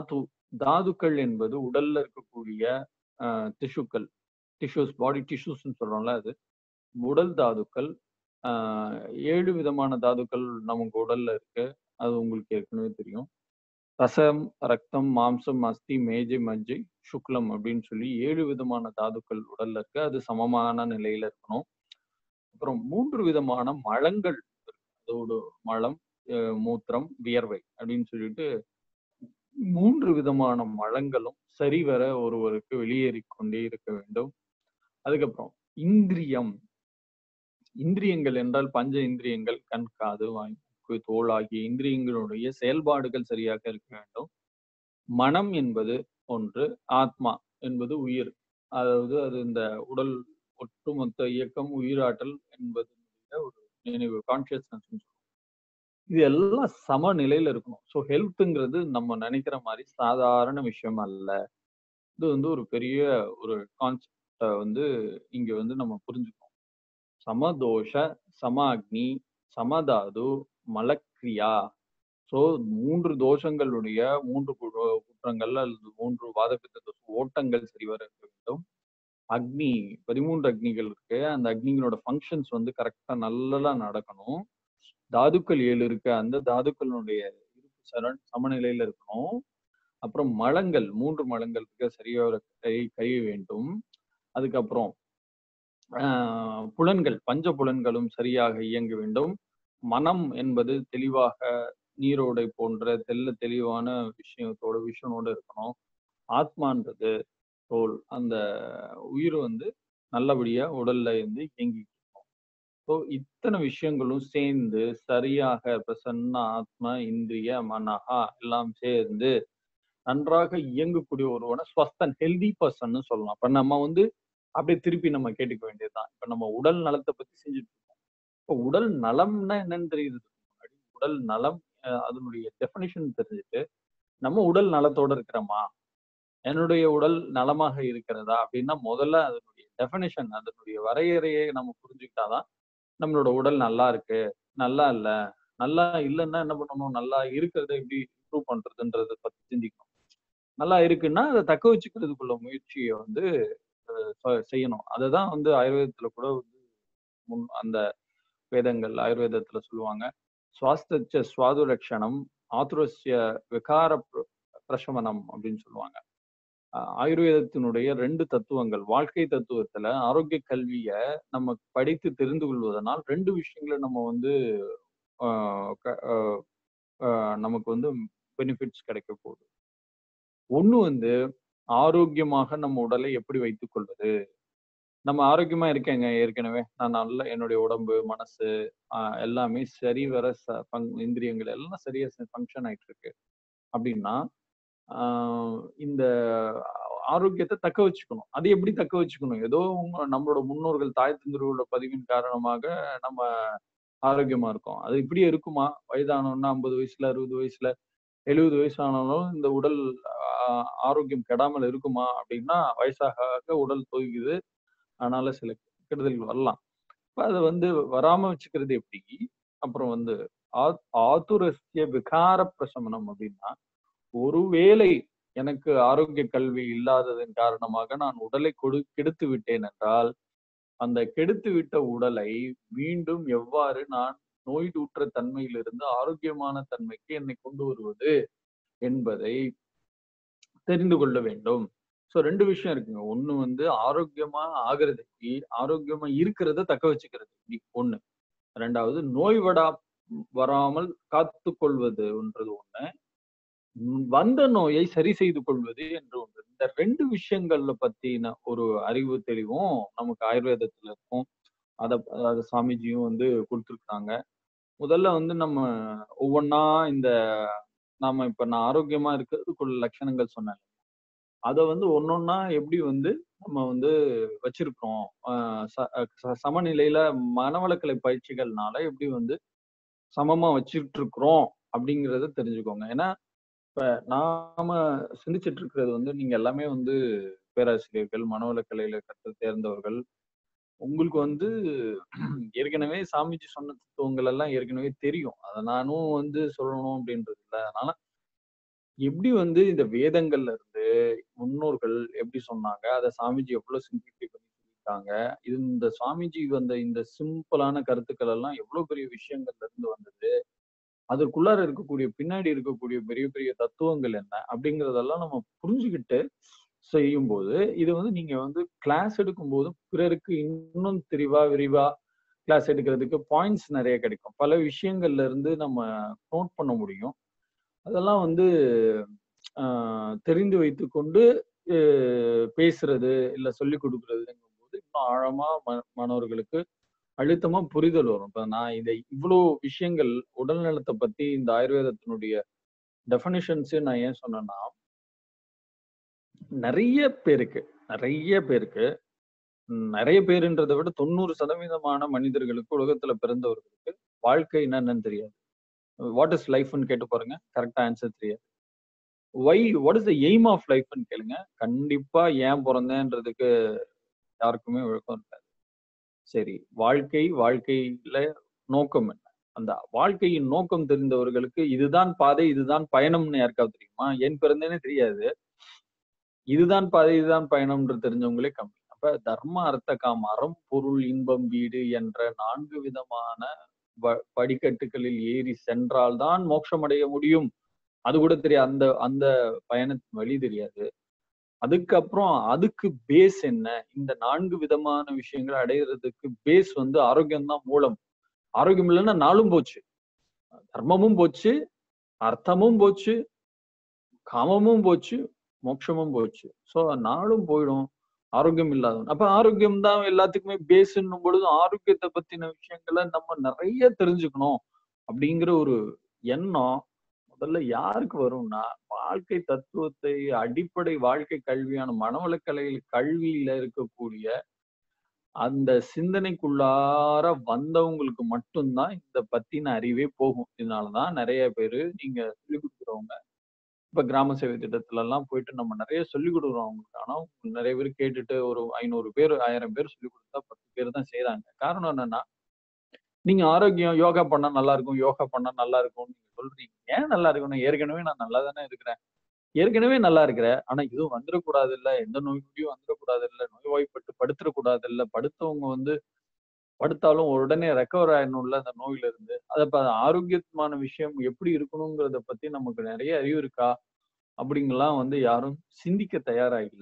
தாதுக்கள் என்பது உடல்ல இருக்கக்கூடிய டிஷ்யூக்கள் டிஷ்யூஸ் பாடி டிஷ்யூஸ்ன்னு சொல்றோம்ல அது உடல் தாதுக்கள் ஆஹ் ஏழு விதமான தாதுக்கள் நமக்கு உடல்ல இருக்கு அது உங்களுக்கு ஏற்கனவே தெரியும் ரசம் ரத்தம் மாம்சம் அஸ்தி மேஜை மஜ்ஜை சுக்லம் அப்படின்னு சொல்லி ஏழு விதமான தாதுக்கள் உடல்ல இருக்கு அது சமமான நிலையில இருக்கணும் அப்புறம் மூன்று விதமான மலங்கள் இருக்கு. அதோட மலம் அஹ் மூத்திரம் வியர்வை அப்படின்னு சொல்லிட்டு மூன்று விதமான மலங்களும் சரிவர ஒருவருக்கு வெளியேறிக் கொண்டே இருக்க வேண்டும் அதுக்கப்புறம் இந்திரியம் இந்திரியங்கள் என்றால் பஞ்ச இந்திரியங்கள் கண் காது வாய் மூக்கு, தோல் ஆகிய இந்திரியங்களுடைய செயல்பாடுகள் சரியாக இருக்க வேண்டும் மனம் என்பது ஒன்று ஆத்மா என்பது உயிர் அதாவது அது இந்த உடல் ஒட்டுமொத்த இயக்கம் உயிராற்றல் என்பது ஒரு நினைவு கான்சியஸ்னஸ் இது எல்லாம் சமநிலையில இருக்கணும் ஸோ ஹெல்த்துங்கிறது நம்ம நினைக்கிற மாதிரி சாதாரண விஷயம் அல்ல இது வந்து ஒரு பெரிய ஒரு கான்செப்ட வந்து இங்க வந்து நம்ம புரிஞ்சுக்கணும் சமதோஷ சம அக்னி சமதாது மலக்ரியா ஸோ மூன்று தோஷங்களுடைய மூன்று கு- குற்றங்கள் அல்லது மூன்று வாதப்பித்த தோஷ ஓட்டங்கள் சரிவர இருக்க வேண்டும் அக்னி பதிமூன்று அக்னிகள் இருக்கு அந்த அக்னிகளோட ஃபங்க்ஷன்ஸ் வந்து கரெக்டா நல்லா நடக்கணும் தாதுக்கள் ஏழு இருக்கு அந்த தாதுக்களுடைய இருப்பு சரண் சமநிலையில இருக்கணும் அப்புறம் மலங்கள் மூன்று மலங்கள் இருக்கு சரியாக கை கழிய வேண்டும் அதுக்கப்புறம் ஆஹ் புலன்கள் பஞ்ச புலன்களும் சரியாக இயங்க வேண்டும் மனம் என்பது தெளிவாக நீரோடை போன்ற தெல்ல தெளிவான விஷயத்தோட விஷனோட இருக்கணும் ஆத்மான்றது தோல் அந்த உயிர் வந்து நல்லபடியா உடல்ல இருந்து இயங்கி ஸோ இத்தனை விஷயங்களும் சேர்ந்து சரியாக பிரசன்ன ஆத்மா இந்திரிய மனஹா எல்லாம் சேர்ந்து நன்றாக இயங்கக்கூடிய ஒருவனை ஸ்வஸ்தன் ஹெல்தி பர்சன் சொல்லலாம் இப்ப நம்ம வந்து அப்படியே திருப்பி நம்ம கேட்டுக்க வேண்டியதுதான் இப்ப நம்ம உடல் நலத்தை பத்தி செஞ்சுட்டு இருக்கோம் இப்ப உடல் நலம்னா என்னன்னு தெரியுது முன்னாடி உடல் நலம் அஹ் அதனுடைய டெஃபினிஷன் தெரிஞ்சுட்டு நம்ம உடல் நலத்தோட இருக்கிறோமா என்னுடைய உடல் நலமாக இருக்கிறதா அப்படின்னா முதல்ல அதனுடைய டெஃபினிஷன் அதனுடைய வரையறையை நம்ம புரிஞ்சுக்கிட்டாதான் நம்மளோட உடல் நல்லா இருக்கு நல்லா இல்ல நல்லா இல்லைன்னா என்ன பண்ணணும் நல்லா இருக்கிறத எப்படி இம்ப்ரூவ் பண்றதுன்றத பத்தி சிந்திக்கணும் நல்லா இருக்குன்னா அதை தக்க வச்சுக்கிறதுக்குள்ள முயற்சியை வந்து அஹ் செ- செய்யணும் அதுதான் வந்து ஆயுர்வேதத்துல கூட வந்து முன் அந்த வேதங்கள் ஆயுர்வேதத்துல சொல்லுவாங்க சுவாஸ்தச்ச சுவாது லட்சணம் ஆதுரஸ்ய விகார பிர- பிரசமனம் அப்படின்னு சொல்லுவாங்க அஹ் ஆயுர்வேதத்தினுடைய ரெண்டு தத்துவங்கள் வாழ்க்கை தத்துவத்துல ஆரோக்கிய கல்விய நம்ம படித்து தெரிந்து கொள்வதனால் ரெண்டு விஷயங்களை நம்ம வந்து ஆஹ் க- ஆஹ் ஆஹ் நமக்கு வந்து பெனிஃபிட்ஸ் கிடைக்க போகுது ஒண்ணு வந்து ஆரோக்கியமாக நம்ம உடலை எப்படி வைத்துக் கொள்வது நம்ம ஆரோக்கியமா இருக்கேங்க ஏற்கனவே நான் நல்ல என்னுடைய உடம்பு மனசு ஆஹ் எல்லாமே சரி வர ச- பங்- இந்திரியங்கள் எல்லாம் சரியா ஃபங்க்ஷன் ஆயிட்டு இருக்கு அப்படின்னா ஆஹ் இந்த ஆரோக்கியத்தை தக்க வச்சுக்கணும் அது எப்படி தக்க வச்சுக்கணும் ஏதோ உங்க- நம்மளோட முன்னோர்கள் தாய் தந்தரோட பதிவின் காரணமாக நம்ம ஆரோக்கியமா இருக்கோம் அது இப்படியே இருக்குமா வயதானோன்னா ஐம்பது வயசுல அறுபது வயசுல எழுபது வயசு ஆனாலும் இந்த உடல் ஆஹ் ஆரோக்கியம் கெடாமல் இருக்குமா அப்படின்னா வயசாக ஆக உடல் தொய்குது அதனால சில கெடுதல்கள் வரலாம் இப்ப அதை வந்து வராம வச்சுக்கிறது எப்படி அப்புறம் வந்து ஆ- ஆதுரஸ்ய விகார பிரசமனம் அப்படின்னா ஒருவேளை எனக்கு ஆரோக்கிய கல்வி இல்லாததன் காரணமாக நான் உடலை கொடு கெடுத்து விட்டேன் என்றால் அந்த கெடுத்து விட்ட உடலை மீண்டும் எவ்வாறு நான் நோய்தூற்ற தன்மையிலிருந்து ஆரோக்கியமான தன்மைக்கு என்னை கொண்டு வருவது என்பதை தெரிந்து கொள்ள வேண்டும் சோ ரெண்டு விஷயம் இருக்குங்க ஒண்ணு வந்து ஆரோக்கியமா ஆகிறதுக்கு ஆரோக்கியமா இருக்கிறத தக்க வச்சுக்கிறது இப்படி ஒண்ணு ரெண்டாவது நோய் வடா வராமல் காத்து கொள்வதுன்றது ஒண்ணு உம் வந்த நோயை சரி செய்து கொள்வது என்று ஒன்று இந்த ரெண்டு விஷயங்கள்ல பத்தின ஒரு அறிவு தெளிவும் நமக்கு ஆயுர்வேதத்துல இருக்கும் அத அத சாமிஜியும் வந்து கொடுத்துருக்காங்க முதல்ல வந்து நம்ம ஒவ்வொன்றா இந்த நாம இப்ப நான் ஆரோக்கியமா இருக்கிறதுக்குள்ள லட்சணங்கள் சொன்னேன் அதை வந்து ஒன்னொன்னா எப்படி வந்து நம்ம வந்து வச்சிருக்கிறோம் ஆஹ் ச- ச- சமநிலையில மனவளக்கலை பயிற்சிகள்னால எப்படி வந்து சமமா வச்சுட்டு இருக்கிறோம் அப்படிங்கறத தெரிஞ்சுக்கோங்க ஏன்னா இப்ப நாம சிந்திச்சிட்டு இருக்கிறது வந்து நீங்க எல்லாமே வந்து பேராசிரியர்கள் மனவளக்கலையில கற்று தேர்ந்தவர்கள் உங்களுக்கு வந்து ஏற்கனவே சாமிஜி சொன்ன தத்துவங்கள் எல்லாம் ஏற்கனவே தெரியும் அதை நானும் வந்து சொல்லணும் அப்படின்றது இல்லை அதனால எப்படி வந்து இந்த வேதங்கள்ல இருந்து முன்னோர்கள் எப்படி சொன்னாங்க அதை சாமிஜி எவ்வளவு சிம்பிளிஃபை பண்ணி சொல்லியிருக்காங்க இது இந்த சாமிஜி வந்த இந்த சிம்பிளான கருத்துக்கள் எல்லாம் எவ்வளவு பெரிய விஷயங்கள்ல இருந்து வந்தது அதற்குள்ளார இருக்கக்கூடிய பின்னாடி இருக்கக்கூடிய பெரிய பெரிய தத்துவங்கள் என்ன அப்படிங்கறதெல்லாம் நம்ம புரிஞ்சுக்கிட்டு செய்யும்போது இது வந்து நீங்க வந்து கிளாஸ் எடுக்கும் போது பிறருக்கு இன்னும் தெளிவா விரிவா கிளாஸ் எடுக்கிறதுக்கு பாயிண்ட்ஸ் நிறைய கிடைக்கும் பல விஷயங்கள்ல இருந்து நம்ம நோட் பண்ண முடியும் அதெல்லாம் வந்து ஆஹ் தெரிந்து வைத்துக்கொண்டு அஹ் பேசுறது இல்ல சொல்லி கொடுக்கறதுங்கும் போது இன்னும் ஆழமா ம- மாணவர்களுக்கு அழுத்தமா புரிதல் வரும் இப்ப நான் இதை இவ்வளோ விஷயங்கள் உடல் நலத்தை பத்தி இந்த ஆயுர்வேதத்தினுடைய டெஃபனிஷன்ஸ் நான் ஏன் சொன்னேன்னா நிறைய பேருக்கு நிறைய பேருக்கு ம், நிறைய பேருன்றதை விட தொண்ணூறு சதவீதமான மனிதர்களுக்கு உலகத்துல பிறந்தவர்களுக்கு வாழ்க்கை என்னன்னு தெரியாது வாட் இஸ் லைஃப்னு கேட்டு பாருங்க கரெக்டா ஆன்சர் தெரியாது why what is the aim of லைஃப்னு கேளுங்க கண்டிப்பா ஏன் பிறந்தேன்றதுக்கு யாருக்குமே விளக்கம் இருக்காது சரி வாழ்க்கை வாழ்க்கையில நோக்கம் என்ன அந்த வாழ்க்கையின் நோக்கம் தெரிந்தவர்களுக்கு இதுதான் பாதை இதுதான் பயணம்னு யாருக்காவது தெரியுமா ஏன் பிறந்தேனே தெரியாது இதுதான் பாதை இதுதான் பயணம்ன்றது தெரிஞ்சவங்களே கம்மி அப்ப தர்ம அர்த்த காம அறம் பொருள் இன்பம் வீடு என்ற நான்கு விதமான வ- படிக்கட்டுகளில் ஏறி சென்றால்தான் மோட்சம் அடைய முடியும் அது கூட தெரியாது அந்த அந்த பயணத்தின் வழி தெரியாது அதுக்கப்புறம் அதுக்கு பேஸ் என்ன இந்த நான்கு விதமான விஷயங்களை அடையிறதுக்கு பேஸ் வந்து ஆரோக்கியம் தான் மூலம் ஆரோக்கியம் இல்லைன்னா நாளும் போச்சு தர்மமும் போச்சு அர்த்தமும் போச்சு காமமும் போச்சு மோட்சமும் போச்சு சோ நாளும் போயிடும் ஆரோக்கியம் இல்லாதவன் அப்ப ஆரோக்கியம் தான் எல்லாத்துக்குமே பேஸ்ன்னும் பொழுது ஆரோக்கியத்தை பத்தின விஷயங்களை நம்ம நிறைய தெரிஞ்சுக்கணும் அப்படிங்கிற ஒரு எண்ணம் முதல்ல யாருக்கு வரும்னா வாழ்க்கை தத்துவத்தை அடிப்படை வாழ்க்கை கல்வியான மனவளக்கலை கல்வியில இருக்கக்கூடிய அந்த சிந்தனைக்குள்ளார வந்தவங்களுக்கு மட்டும்தான் இந்த பத்தின அறிவே போகும் இதனாலதான் நிறைய பேரு நீங்க சொல்லிக் கொடுக்குறவங்க இப்ப கிராம சேவை திட்டத்துல எல்லாம் போயிட்டு நம்ம நிறைய சொல்லிக் கொடுக்குறோம் அவங்களுக்கு ஆனா நிறைய பேர் கேட்டுட்டு ஒரு ஐநூறு பேர் ஆயிரம் பேர் சொல்லிக் கொடுத்தா பத்து பேர் தான் செய்யறாங்க காரணம் என்னன்னா நீங்க ஆரோக்கியம் யோகா பண்ணா நல்லா இருக்கும் யோகா பண்ணா நல்லா இருக்கும்னு நீங்க சொல்றீங்க ஏன் நல்லா இருக்கணும் ஏற்கனவே நான் நல்லா தானே இருக்கிறேன் ஏற்கனவே நல்லா இருக்கிறேன் ஆனா இதுவும் வந்துடக்கூடாது இல்ல எந்த நோய் நொடியும் வந்துடக்கூடாது இல்ல நோய்வாய்ப்பட்டு படுத்துடக்கூடாது இல்ல படுத்தவங்க வந்து படுத்தாலும் உடனே ரெக்கவர் ஆயிடணும்ல அந்த நோயில இருந்து அத இப்ப ஆரோக்கியமான விஷயம் எப்படி இருக்கணுங்கிறத பத்தி நமக்கு நிறைய அறிவு இருக்கா அப்படிங்கலாம் வந்து யாரும் சிந்திக்க தயாரா இல்ல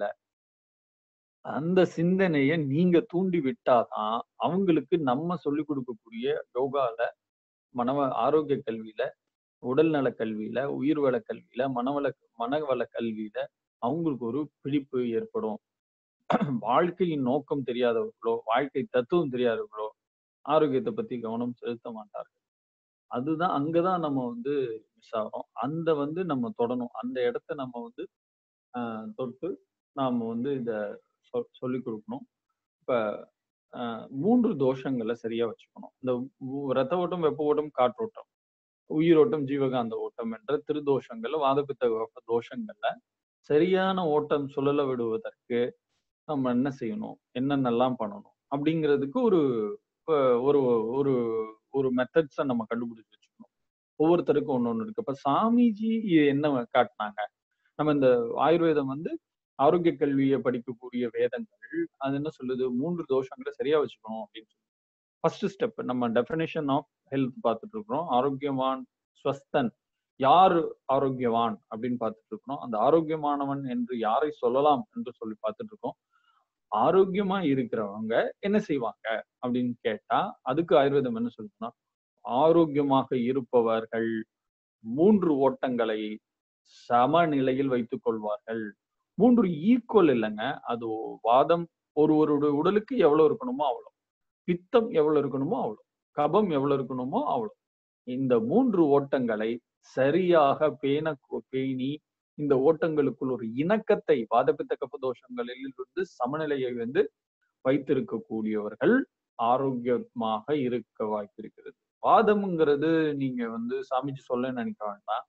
அந்த சிந்தனைய நீங்க தூண்டி விட்டாதான் அவங்களுக்கு நம்ம சொல்லிக் கொடுக்கக்கூடிய யோகால மனவ ஆரோக்கிய கல்வியில உடல் நல கல்வியில உயிர்வள கல்வியில மனவள மனவள கல்வியில அவங்களுக்கு ஒரு பிடிப்பு ஏற்படும் வாழ்க்கையின் நோக்கம் தெரியாதவர்களோ வாழ்க்கை தத்துவம் தெரியாதவர்களோ ஆரோக்கியத்தை பத்தி கவனம் செலுத்த மாட்டார்கள் அதுதான் அங்கதான் நம்ம வந்து மிஸ் ஆகிறோம் அந்த வந்து நம்ம தொடணும் அந்த இடத்த நம்ம வந்து ஆஹ் தொட்டு நாம வந்து இத சொ- சொல்லிக் கொடுக்கணும் இப்ப ஆஹ் மூன்று தோஷங்களை சரியா வச்சுக்கணும் இந்த உ- ரத்த ஓட்டம் வெப்ப ஓட்டம் காற்றோட்டம் உயிரோட்டம் ஜீவகாந்த ஓட்டம் என்ற திருதோஷங்கள்ல வாதப்பித்த கப தோஷங்கள்ல சரியான ஓட்டம் சுழல விடுவதற்கு நம்ம என்ன செய்யணும் என்னென்னலாம் பண்ணணும் அப்படிங்கிறதுக்கு ஒரு அஹ் ஒரு ஒரு ஒரு மெத்தட்ஸை நம்ம கண்டுபிடிச்சு வச்சுக்கணும் ஒவ்வொருத்தருக்கும் ஒண்ணு ஒண்ணு இருக்கு இப்ப சாமிஜி இது என்ன காட்டினாங்க நம்ம இந்த ஆயுர்வேதம் வந்து ஆரோக்கிய கல்வியை படிக்கக்கூடிய வேதங்கள் அது என்ன சொல்லுது மூன்று தோஷங்களை சரியா வச்சுக்கணும் அப்படின்னு சொல்லி ஃபர்ஸ்ட் ஸ்டெப் நம்ம டெஃபினேஷன் ஆஃப் ஹெல்த் பார்த்துட்டு இருக்கிறோம் ஆரோக்கியவான் ஸ்வஸ்தன் யாரு ஆரோக்கியவான் அப்படின்னு பார்த்துட்டு இருக்கிறோம் அந்த ஆரோக்கியமானவன் என்று யாரை சொல்லலாம் என்று சொல்லி பார்த்துட்டு இருக்கோம் ஆரோக்கியமா இருக்கிறவங்க என்ன செய்வாங்க அப்படின்னு கேட்டா அதுக்கு ஆயுர்வேதம் என்ன சொல்லுதுன்னா ஆரோக்கியமாக இருப்பவர்கள் மூன்று ஓட்டங்களை சமநிலையில் வைத்துக் கொள்வார்கள் மூன்று ஈக்குவல் இல்லைங்க அது வாதம் ஒருவருடைய உடலுக்கு எவ்வளவு இருக்கணுமோ அவ்வளவு பித்தம் எவ்வளவு இருக்கணுமோ அவ்வளவு கபம் எவ்வளவு இருக்கணுமோ அவ்வளவு இந்த மூன்று ஓட்டங்களை சரியாக பேண பேணி இந்த ஓட்டங்களுக்குள் ஒரு இணக்கத்தை வாதப்பித்த கப தோஷங்களில் இருந்து சமநிலையை வந்து வைத்திருக்கக்கூடியவர்கள் ஆரோக்கியமாக இருக்க வாய்ப்பிருக்கிறது வாதம்ங்கிறது நீங்க வந்து சாமிஜி சொல்ல நினைக்க வேண்டாம்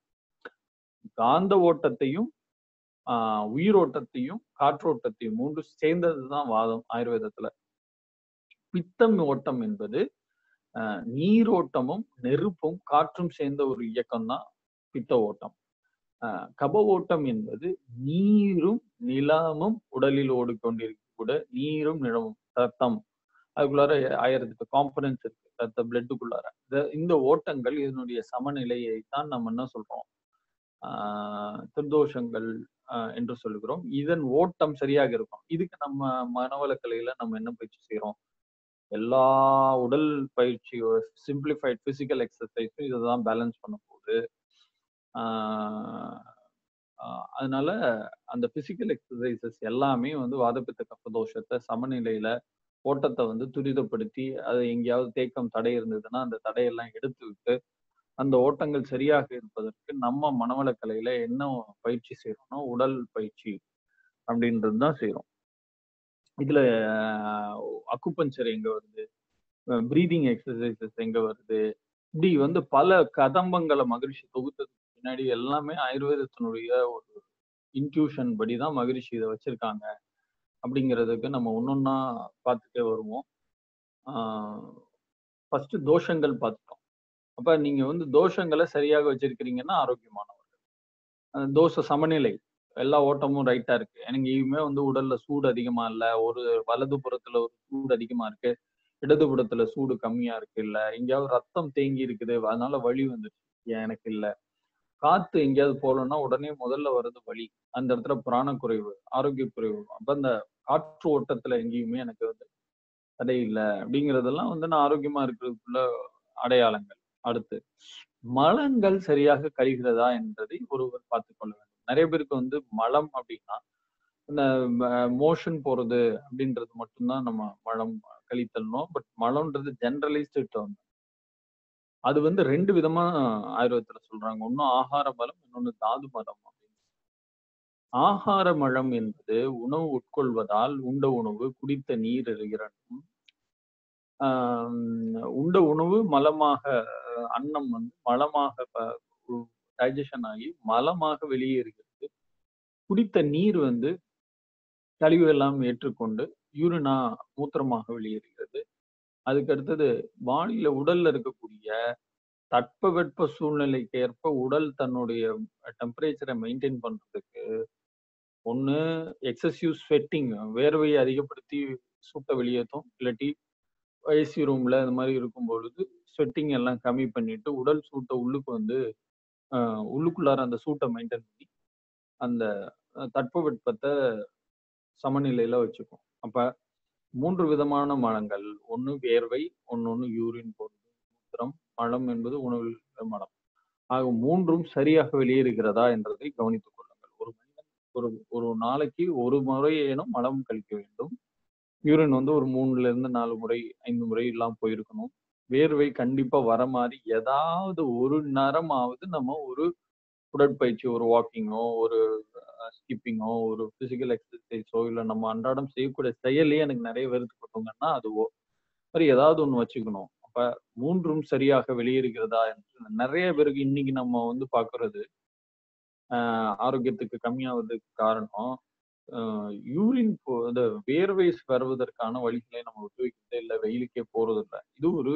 காந்த ஓட்டத்தையும் ஆஹ் உயிரோட்டத்தையும் காற்றோட்டத்தையும் மூன்று சேர்ந்ததுதான் வாதம் ஆயுர்வேதத்துல பித்தம் ஓட்டம் என்பது ஆஹ் நீரோட்டமும் நெருப்பும் காற்றும் சேர்ந்த ஒரு இயக்கம் தான் பித்த ஓட்டம் அஹ் கப ஓட்டம் என்பது நீரும் நிலமும் உடலில் ஓடிக்கொண்டிருக்கக்கூட நீரும் நிலமும் ரத்தம் அதுக்குள்ளார ஆயிரத்தி எட்டு காம்பனன்ஸ் இருக்கு ரத்த பிளட்டுக்குள்ளார இந்த- இந்த ஓட்டங்கள் இதனுடைய சமநிலையை தான் நம்ம என்ன சொல்றோம் ஆஹ் திருதோஷங்கள் ஆஹ் என்று சொல்லுகிறோம் இதன் ஓட்டம் சரியாக இருக்கும் இதுக்கு நம்ம மனவளக்கலையில நம்ம என்ன பயிற்சி செய்யறோம் எல்லா உடல் பயிற்சி சிம்பிளிஃபைட் பிசிக்கல் எக்ஸசைஸும் இதை தான் பேலன்ஸ் பண்ண போகுது ஆஹ் ஆஹ் அதனால அந்த பிசிக்கல் எக்ஸசைசஸ் எல்லாமே வந்து வாதப்பித்த கப்பதோஷத்தை சமநிலையில ஓட்டத்தை வந்து துரிதப்படுத்தி அது எங்கேயாவது தேக்கம் தடை இருந்ததுன்னா அந்த தடையெல்லாம் எடுத்து விட்டு அந்த ஓட்டங்கள் சரியாக இருப்பதற்கு நம்ம மனவளக்கலையில என்ன பயிற்சி செய்யறோம்னா உடல் பயிற்சி அப்படின்றது தான் செய்யறோம் இதுல அக்குபஞ்சர் எங்க வருது பிரீதிங் எக்ஸசைசஸ் எங்க வருது இப்படி வந்து பல கதம்பங்களை மகிழ்ச்சி தொகுத்ததுக்கு பின்னாடி எல்லாமே ஆயுர்வேதத்தினுடைய ஒரு இன்ட்யூஷன் படி தான் மகிழ்ச்சி இதை வச்சிருக்காங்க அப்படிங்கிறதுக்கு நம்ம ஒன்னொன்னா பார்த்துட்டே வருவோம் ஃபர்ஸ்ட் தோஷங்கள் பார்த்துட்டோம் அப்ப நீங்க வந்து தோஷங்களை சரியாக வச்சிருக்கிறீங்கன்னா ஆரோக்கியமானவர்கள் அந்த தோஷ சமநிலை எல்லா ஓட்டமும் ரைட்டா இருக்கு எனக்கு எங்கேயுமே வந்து உடல்ல சூடு அதிகமா இல்ல ஒரு வலது புறத்துல ஒரு சூடு அதிகமா இருக்கு இடது புறத்துல சூடு கம்மியா இருக்கு இல்ல எங்கேயாவது ரத்தம் தேங்கி இருக்குது அதனால வலி வந்துருச்சு ஏன் எனக்கு இல்ல காத்து எங்கேயாவது போகலன்னா உடனே முதல்ல வர்றது வலி அந்த இடத்துல பிராண குறைவு ஆரோக்கிய குறைவு அப்ப அந்த காற்று ஓட்டத்துல எங்கேயுமே எனக்கு வந்து தடை இல்லை அப்படிங்கிறதெல்லாம் வந்து நான் ஆரோக்கியமா இருக்கிறதுக்குள்ள அடையாளங்கள் அடுத்து மலங்கள் சரியாக கழிகிறதா என்பதை ஒருவர் பார்த்து கொள்ள வேண்டும் நிறைய பேருக்கு வந்து மலம் அப்படின்னா இந்த மோஷன் போறது அப்படின்றது மட்டும்தான் நம்ம மலம் கழித்தல்னோம் பட் மலம்ன்றது ஜென்ரலைஸ்டு டேர்ம் அது வந்து ரெண்டு விதமா ஆயுர்வேதத்துல சொல்றாங்க ஒன்னும் ஆகார மலம் இன்னொன்னு தாது மலம் அப்படின்னு ஆகார மலம் என்பது உணவு உட்கொள்வதால் உண்ட உணவு குடித்த நீர் இரண்டும் உண்ட உணவு மலமாக அன்னம் வந்து மலமாக டைஜஷன் ஆகி மலமாக வெளியேறுகிறது குடித்த நீர் வந்து கழிவு எல்லாம் ஏற்றுக்கொண்டு யூரினா மூத்திரமாக வெளியேறுகிறது அதுக்கு அடுத்தது வானில உடல்ல இருக்கக்கூடிய தட்பவெட்ப சூழ்நிலைக்கு ஏற்ப உடல் தன்னுடைய டெம்பரேச்சரை மெயின்டைன் பண்றதுக்கு ஒன்று எக்ஸசிவ் ஸ்வெட்டிங் வேர்வையை அதிகப்படுத்தி சூட்டை வெளியேற்றும் இல்லாட்டி ஏசி ரூம்ல இந்த மாதிரி இருக்கும் பொழுது ஸ்வெட்டிங் எல்லாம் கம்மி பண்ணிட்டு உடல் சூட்டை உள்ளுக்கு வந்து உள்ளுக்குள்ளார அந்த சூட்டை மெயின்டைன் பண்ணி அந்த தட்பவெட்பத்தை சமநிலையில வச்சுக்கும் அப்ப மூன்று விதமான மலங்கள் ஒன்று வேர்வை ஒன்னொன்னு யூரின் போடுறது மூத்திரம் மலம் என்பது உணவில் மலம் ஆக மூன்றும் சரியாக வெளியேறுகிறதா என்றதை கவனித்துக் கொள்ளுங்கள் ஒரு மனிதன் ஒரு ஒரு நாளைக்கு ஒரு முறையேனும் மலம் கழிக்க வேண்டும் யூரின் வந்து ஒரு மூணுல இருந்து நாலு முறை ஐந்து முறை எல்லாம் போயிருக்கணும் வேர்வை கண்டிப்பா வர மாதிரி ஏதாவது ஒரு நேரமாவது நம்ம ஒரு உடற்பயிற்சி ஒரு வாக்கிங்கோ ஒரு ஸ்கிப்பிங்கோ ஒரு பிசிக்கல் எக்ஸசைஸோ இல்லை நம்ம அன்றாடம் செய்யக்கூடிய செயலே எனக்கு நிறைய வெறுத்துப்பட்டோங்கன்னா அதுவோ மாதிரி ஏதாவது ஒன்று வச்சுக்கணும் அப்ப மூன்றும் சரியாக வெளியேறுகிறதா என்று நிறைய பேருக்கு இன்னைக்கு நம்ம வந்து பாக்குறது ஆரோக்கியத்துக்கு கம்மியாவதுக்கு காரணம் யூரின் இந்த வேர்வைஸ் வருவதற்கான வழிகளை நம்ம விட்டு வைக்கிறதே இல்லை வெயிலுக்கே போறது இல்லை இது ஒரு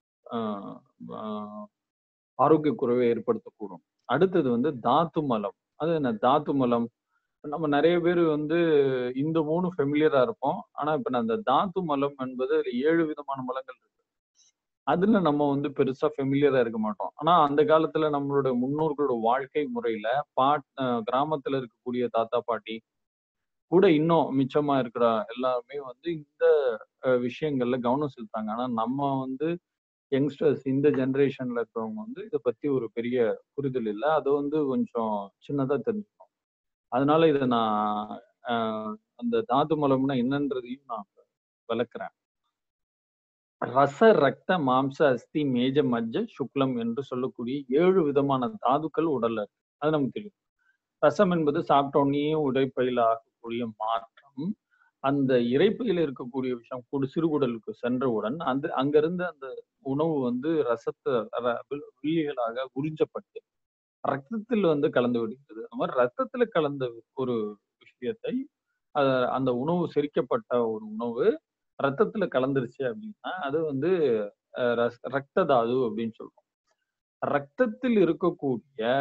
ஆரோக்கிய குறைவை ஏற்படுத்தக்கூடும் அடுத்தது வந்து தாத்து மலம் அது என்ன தாத்து மலம் நம்ம நிறைய பேர் வந்து இந்த மூணு ஃபெமிலியரா இருப்போம் ஆனா இப்ப நான் அந்த தாத்து மலம் என்பது ஏழு விதமான மலங்கள் இருக்கு அதுல நம்ம வந்து பெருசா ஃபெமிலியரா இருக்க மாட்டோம் ஆனா அந்த காலத்துல நம்மளோட முன்னோர்களோட வாழ்க்கை முறையில பாட் கிராமத்துல இருக்கக்கூடிய தாத்தா பாட்டி கூட இன்னும் மிச்சமா இருக்கிற எல்லாருமே வந்து இந்த விஷயங்கள்ல கவனம் செலுத்தாங்க ஆனா நம்ம வந்து யங்ஸ்டர்ஸ் இந்த ஜென்ரேஷன்ல இருக்கிறவங்க வந்து இதை பத்தி ஒரு பெரிய புரிதல் இல்லை அதை வந்து கொஞ்சம் சின்னதா தெரிஞ்சுக்கணும் அதனால இதை நான் அந்த தாது மலம்னா என்னன்றதையும் நான் விளக்குறேன் ரச ரத்த மாம்ச அஸ்தி மேஜ மஜ்ஜ சுக்லம் என்று சொல்லக்கூடிய ஏழு விதமான தாதுக்கள் உடல்ல இருக்கு அது நமக்கு தெரியும் ரசம் என்பது சாப்பிட்டோன்னே உடைப்பையில் ஆகக்கூடிய மாற்றம் அந்த இறைப்பையில் இருக்கக்கூடிய விஷயம் கூடு சிறுகுடலுக்கு சென்றவுடன் அந்த அங்கிருந்து அந்த உணவு வந்து ரசத்தை வில்லிகளாக உறிஞ்சப்பட்டு ரத்தத்தில் வந்து கலந்து விடுகிறது அந்த மாதிரி ரத்தத்துல கலந்த ஒரு விஷயத்தை அந்த உணவு செரிக்கப்பட்ட ஒரு உணவு ரத்தத்துல கலந்துருச்சு அப்படின்னா அது வந்து ரத்த தாது அப்படின்னு சொல்றோம் ரத்தத்தில் இருக்கக்கூடிய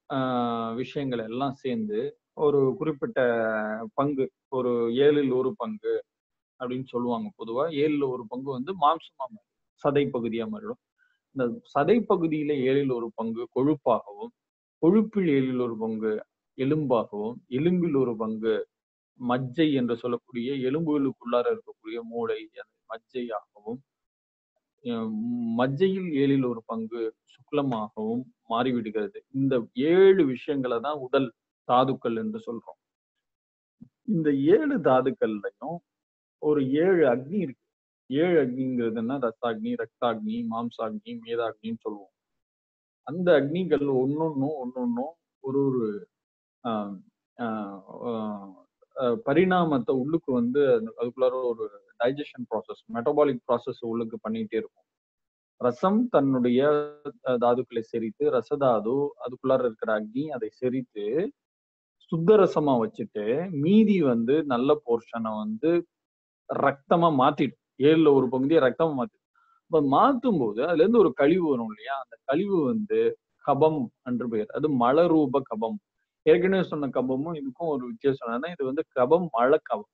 ஆஹ் விஷயங்கள் எல்லாம் சேர்ந்து ஒரு குறிப்பிட்ட பங்கு ஒரு ஏழில் ஒரு பங்கு அப்படின்னு சொல்லுவாங்க பொதுவா ஏழுல ஒரு பங்கு வந்து மாம்சமா மாறிடும் சதை பகுதியா மாறிடும் இந்த சதை பகுதியில ஏழில் ஒரு பங்கு கொழுப்பாகவும் கொழுப்பில் ஏழில் ஒரு பங்கு எலும்பாகவும் எலும்பில் ஒரு பங்கு மஜ்ஜை என்று சொல்லக்கூடிய எலும்புகளுக்குள்ளார இருக்கக்கூடிய மூளை அந்த மஜ்ஜையாகவும் அஹ் மஜ்ஜையில் ஏழில் ஒரு பங்கு சுக்லமாகவும் மாறிவிடுகிறது இந்த ஏழு விஷயங்களை தான் உடல் தாதுக்கள் என்று சொல்றோம் இந்த ஏழு தாதுக்கள்லையும் ஒரு ஏழு அக்னி இருக்கு ஏழு அக்னிங்கிறதுன்னா ரசாக்னி ரக்தாக்னி மாம்சாக்னி மேதாக்னின்னு சொல்லுவோம் அந்த அக்னிகள் ஒன்னொன்னும் ஒன்னொன்னும் ஒரு ஒரு ஆஹ் ஆஹ் ஆஹ் பரிணாமத்தை உள்ளுக்கு வந்து அது- அதுக்குள்ளார ஒரு டைஜஷன் ப்ராசஸ் மெட்டபாலிக் ப்ராசஸ் உள்ளுக்கு பண்ணிட்டே இருக்கும் ரசம் தன்னுடைய அஹ், தாதுக்களை செரித்து ரசதாது அதுக்குள்ளார இருக்கிற அக்னி அதை செரித்து சுத்த ரசமா வச்சுட்டு மீதி வந்து நல்ல போர்ஷனை வந்து ரத்தமா மாத்திடும் ஏழுல ஒரு பகுதியை ரத்தமா மாத்திடும் அப்ப மாத்தும் போது அதுல இருந்து ஒரு கழிவு வரும் இல்லையா அந்த கழிவு வந்து கபம் என்று பெயர் அது மலரூப கபம் ஏற்கனவே சொன்ன கபமும் இதுக்கும் ஒரு வித்தியாசம் என்னன்னா இது வந்து கபம் மழை கபம்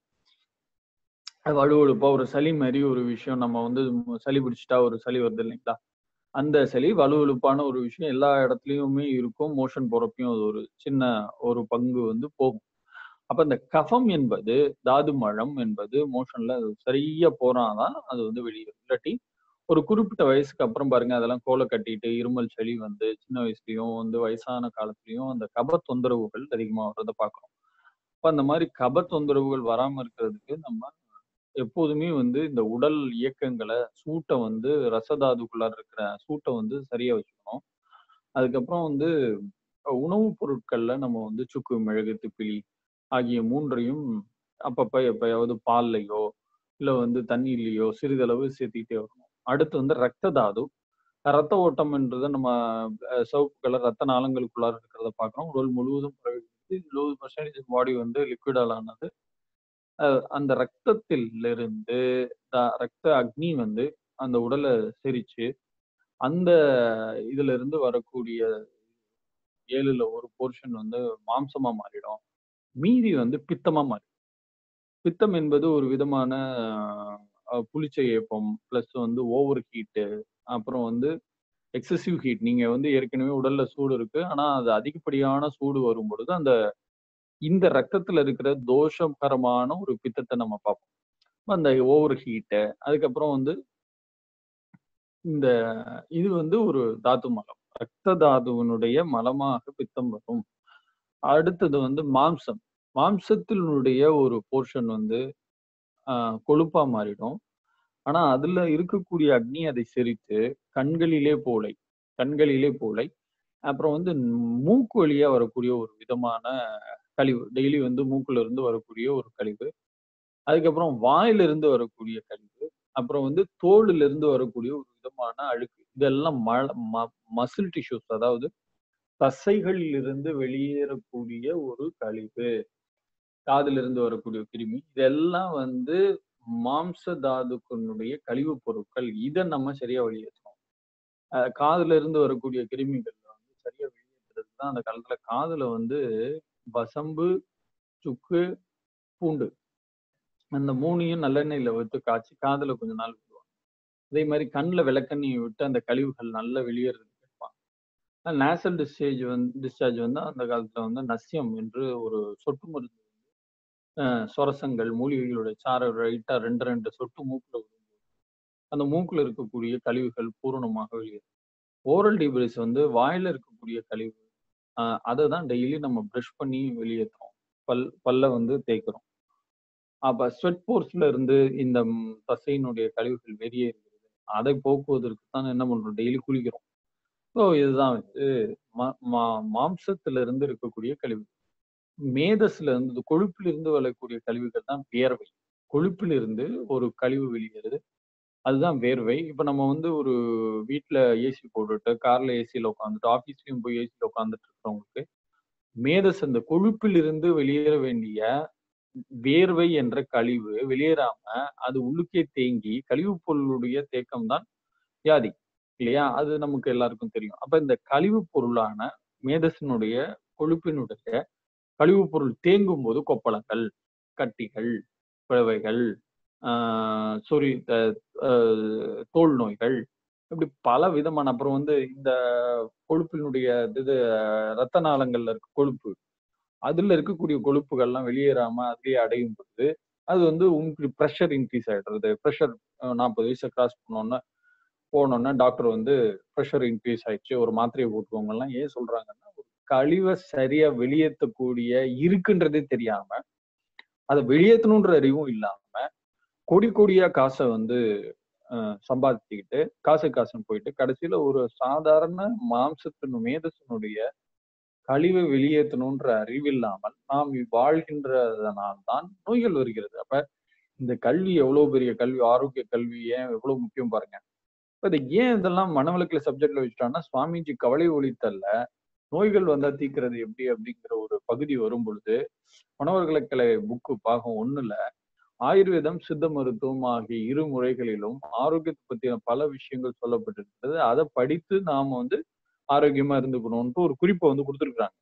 அது வலுவழுப்பா ஒரு சளி மாதிரி ஒரு விஷயம் நம்ம வந்து சளி பிடிச்சிட்டா ஒரு சளி வருது இல்லைங்களா அந்த சளி வலுவழுப்பான ஒரு விஷயம் எல்லா இடத்துலயுமே இருக்கும் மோஷன் போறப்பையும் அது ஒரு சின்ன ஒரு பங்கு வந்து போகும் அப்ப இந்த கஃபம் என்பது தாது மழம் என்பது மோஷன்ல சரியா போறாதான் அது வந்து வெளியேறும் இல்லாட்டி ஒரு குறிப்பிட்ட வயசுக்கு அப்புறம் பாருங்க அதெல்லாம் கோலை கட்டிட்டு இருமல் சளி வந்து சின்ன வயசுலயும் வந்து வயசான காலத்துலயும் அந்த கப தொந்தரவுகள் அதிகமா வர்றதை பார்க்கிறோம் அப்ப அந்த மாதிரி கப தொந்தரவுகள் வராம இருக்கிறதுக்கு நம்ம எப்போதுமே வந்து இந்த உடல் இயக்கங்களை சூட்டை வந்து ரசதாதுக்குள்ளார இருக்கிற சூட்டை வந்து சரியா வச்சுக்கணும் அதுக்கப்புறம் வந்து உணவுப் பொருட்கள்ல நம்ம வந்து சுக்கு மிளகு திப்பிலி ஆகிய மூன்றையும் அப்பப்ப எப்பயாவது பால்லையோ இல்ல வந்து தண்ணீர்லயோ சிறிதளவு சேர்த்திக்கிட்டே வரணும் அடுத்து வந்து ரத்த தாது ரத்த ஓட்டம்ன்றதை நம்ம அஹ், சிவப்பு கலர் ரத்த நாளங்களுக்குள்ளார இருக்கிறத பார்க்குறோம் உடல் முழுவதும் பிரவேசித்து எழுபது பர்சன்டேஜ் பாடி வந்து லிக்விடால் ஆனது அஹ், அந்த ரத்தத்திலிருந்து த- ரத்த அக்னி வந்து அந்த உடலை செரிச்சு அந்த இதுல இருந்து வரக்கூடிய ஏழுல ஒரு போர்ஷன் வந்து மாம்சமா மாறிடும் மீதி வந்து பித்தமா மாறிடும் பித்தம் என்பது ஒரு விதமான அஹ், புளிச்ச ஏப்பம் பிளஸ் வந்து ஓவர் ஹீட்டு அப்புறம் வந்து எக்ஸசிவ் ஹீட் நீங்க வந்து ஏற்கனவே உடல்ல சூடு இருக்கு ஆனா அது அதிகப்படியான சூடு வரும் பொழுது அந்த இந்த ரத்தத்துல இருக்கிற தோஷகரமான ஒரு பித்தத்தை நம்ம பார்ப்போம் அப்ப அந்த ஓவர் ஹீட்டு அதுக்கப்புறம் வந்து இந்த இது வந்து ஒரு தாத்து மலம் ரத்த தாதுவினுடைய மலமாக பித்தம் வரும் அடுத்தது வந்து மாம்சம் மாம்சத்தினுடைய ஒரு போர்ஷன் வந்து ஆஹ் கொழுப்பா மாறிடும் ஆனா அதுல இருக்கக்கூடிய அக்னி அதை செரித்து கண்களிலே போலை கண்களிலே போலை அப்புறம் வந்து மூக்கு வழியா வரக்கூடிய ஒரு விதமான கழிவு டெய்லி வந்து மூக்குல இருந்து வரக்கூடிய ஒரு கழிவு அதுக்கப்புறம் வாயில இருந்து வரக்கூடிய கழிவு அப்புறம் வந்து தோலுல இருந்து வரக்கூடிய ஒரு விதமான அழுக்கு இதெல்லாம் மசில் டிஷ்யூஸ் அதாவது தசைகளில் இருந்து வெளியேறக்கூடிய ஒரு கழிவு காதுல இருந்து வரக்கூடிய கிருமி இதெல்லாம் வந்து மாம்ச தாதுக்களுடைய கழிவுப் பொருட்கள் இதை நம்ம சரியா வெளியேற்றணும் அஹ் காதுல இருந்து வரக்கூடிய கிருமிகள் வந்து சரியா வெளியேற்றுறது தான் அந்த காலத்துல காதுல வந்து வசம்பு சுக்கு பூண்டு அந்த மூணையும் நல்லெண்ணெயில விட்டு காய்ச்சி காதுல கொஞ்ச நாள் விடுவாங்க அதே மாதிரி கண்ணில் விளக்கெண்ணெயை விட்டு அந்த கழிவுகள் நல்லா வெளியேறதுக்கு வைப்பாங்க நேசல் டிஸ்சார்ஜ் வந்து டிஸ்சார்ஜ் வந்து அந்த காலத்துல வந்து நசியம் என்று ஒரு சொட்டு மருந்து அஹ் சொரசங்கள் மூலிகைகளுடைய சாரை ரைட்டா ரெண்டு ரெண்டு சொட்டு மூக்குல விடும்போது அந்த மூக்குல இருக்கக்கூடிய கழிவுகள் பூரணமாக வெளியேறும் ஓரல் டிபிரிஸ் வந்து வாயில இருக்கக்கூடிய கழிவு ஆஹ் அதை தான் டெய்லி நம்ம ப்ரஷ் பண்ணி வெளியேற்றுறோம் பல் பல்ல வந்து தேய்க்கிறோம் அப்ப ஸ்வெட் போர்ஸ்ல இருந்து இந்த ம், தசையினுடைய கழிவுகள் வெளியேறுகிறது அதை போக்குவதற்கு தான் என்ன பண்றோம் டெய்லி குளிக்கிறோம் ஸோ இதுதான் வந்து மா- மா- மாம்சத்துல இருந்து இருக்கக்கூடிய கழிவு மேதஸ்ல இருந்து கொழுப்பில் இருந்து வரக்கூடிய கழிவுகள் தான் வியர்வை கொழுப்பில் இருந்து ஒரு கழிவு வெளியேறுது அதுதான் வேர்வை இப்ப நம்ம வந்து ஒரு வீட்ல ஏசி போட்டுட்டு கார்ல ஏசியில உட்காந்துட்டு ஆபீஸ்லயும் போய் ஏசியில உட்காந்துட்டு இருக்கிறவங்களுக்கு மேதஸ் அந்த கொழுப்பில் இருந்து வெளியேற வேண்டிய வேர்வை என்ற கழிவு வெளியேறாம அது உள்ளுக்கே தேங்கி கழிவுப் பொருளுடைய தேக்கம் தான் வியாதி இல்லையா அது நமக்கு எல்லாருக்கும் தெரியும் அப்ப இந்த கழிவுப் பொருளான மேதஸினுடைய கொழுப்பினுடைய கழிவுப் பொருள் தேங்கும் போது கொப்பளங்கள் கட்டிகள் பிளவைகள் ஆஹ் சொறி த- ஆஹ் தோல் நோய்கள் இப்படி பல விதமான அப்புறம் வந்து இந்த கொழுப்பினுடைய இது ரத்த நாளங்கள்ல இருக்க கொழுப்பு அதுல இருக்கக்கூடிய கொழுப்புகள்லாம் வெளியேறாம அதுலயே அடையும் பொழுது அது வந்து உங்களுக்கு ப்ரெஷர் இன்க்ரீஸ் ஆயிடுறது ப்ரெஷர் நாற்பது வயசை கிராஸ் பண்ணோன்னா போனோன்னா டாக்டர் வந்து ப்ரெஷர் இன்க்ரீஸ் ஆயிடுச்சு ஒரு மாத்திரையை போட்டுக்கோங்கலாம் ஏன் சொல்றாங்கன்னா ஒரு கழிவை சரியா வெளியேற்றக்கூடிய இருக்குன்றதே தெரியாம அதை வெளியேற்றணுன்ற அறிவும் இல்லாம கொடி கொடியா காசை வந்து அஹ், சம்பாதிச்சுக்கிட்டு காசு காசுன்னு போயிட்டு கடைசியில ஒரு சாதாரண மாம்சத்தின் மேதத்தினுடைய கழிவை வெளியேற்றணுன்ற அறிவில்லாமல் நாம் வாழ்கின்றதனால் தான் நோய்கள் வருகிறது அப்ப இந்த கல்வி எவ்வளவு பெரிய கல்வி ஆரோக்கிய கல்வி ஏன் எவ்வளவு முக்கியம் பாருங்க இப்ப இதை ஏன் இதெல்லாம் மனவளக்கல சப்ஜெக்ட்ல வச்சுட்டாங்கன்னா சுவாமிஜி கவலை ஒழித்தல்ல நோய்கள் வந்தா தீக்கிறது எப்படி அப்படிங்கிற ஒரு பகுதி வரும் பொழுது மனவளக்கலை புக்கு பாகம் ஒண்ணுல ஆயுர்வேதம் சித்த மருத்துவம் ஆகிய இரு முறைகளிலும் ஆரோக்கியத்தை பத்தின பல விஷயங்கள் சொல்லப்பட்டிருக்கிறது அதை படித்து நாம வந்து ஆரோக்கியமா இருந்துக்கணும்ட்டு ஒரு குறிப்பை வந்து கொடுத்துருக்காங்க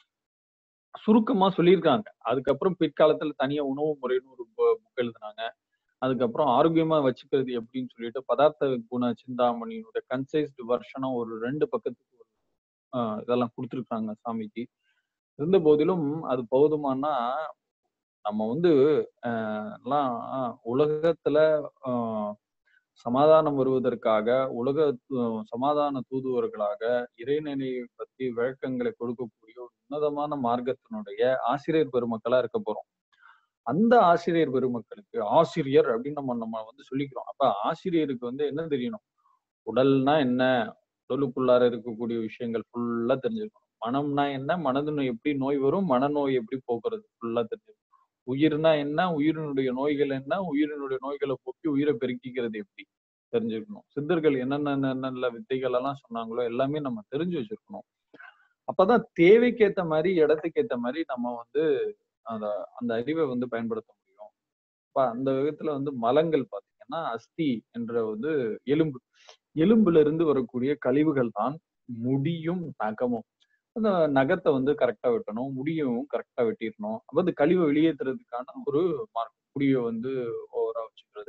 சுருக்கமா சொல்லியிருக்காங்க அதுக்கப்புறம் பிற்காலத்துல தனியா உணவு முறைன்னு ஒரு புக் எழுதுனாங்க அதுக்கப்புறம் ஆரோக்கியமா வச்சுக்கிறது எப்படின்னு சொல்லிட்டு பதார்த்த குண சிந்தாமணியினுடைய கன்சைஸ்டு வருஷனா ஒரு ரெண்டு பக்கத்துக்கு ஒரு ஆஹ் இதெல்லாம் கொடுத்துருக்காங்க சாமிக்கு இருந்த போதிலும் அது போதுமானா நம்ம வந்து ஆஹ் எல்லாம் உலகத்துல ஆஹ் சமாதானம் வருவதற்காக உலக து- சமாதான தூதுவர்களாக இறைநிலையை பத்தி விளக்கங்களை கொடுக்கக்கூடிய ஒரு உன்னதமான மார்க்கத்தினுடைய ஆசிரியர் பெருமக்களா இருக்க போறோம் அந்த ஆசிரியர் பெருமக்களுக்கு ஆசிரியர் அப்படின்னு நம்ம நம்ம வந்து சொல்லிக்கிறோம் அப்ப ஆசிரியருக்கு வந்து என்ன தெரியணும் உடல்னா என்ன உடலுக்குள்ளார இருக்கக்கூடிய விஷயங்கள் ஃபுல்லா தெரிஞ்சிருக்கணும் மனம்னா என்ன மனது எப்படி நோய் வரும் மனநோய் எப்படி போக்குறது ஃபுல்லா தெரிஞ்சிருக்கணும் உயிர்னா என்ன உயிரினுடைய நோய்கள் என்ன உயிரினுடைய நோய்களை போக்கி உயிரை பெருக்கிக்கிறது எப்படி தெரிஞ்சுக்கணும் சித்தர்கள் என்னென்ன என்னென்ன வித்தைகள் எல்லாம் சொன்னாங்களோ எல்லாமே நம்ம தெரிஞ்சு வச்சிருக்கணும் அப்பதான் தேவைக்கேத்த மாதிரி இடத்துக்கு ஏத்த மாதிரி நம்ம வந்து அந்த அந்த அறிவை வந்து பயன்படுத்த முடியும் அப்ப அந்த விதத்துல வந்து மலங்கள் பாத்தீங்கன்னா அஸ்தி என்ற வந்து எலும்பு எலும்புல இருந்து வரக்கூடிய கழிவுகள் தான் முடியும் நகமும் அந்த நகத்தை வந்து கரெக்டா வெட்டணும் முடியும் கரெக்டா வெட்டிடணும் அப்ப அந்த கழிவை வெளியேற்றுறதுக்கான ஒரு மார்க் முடியை வந்து ஓவரா வச்சுக்கிறது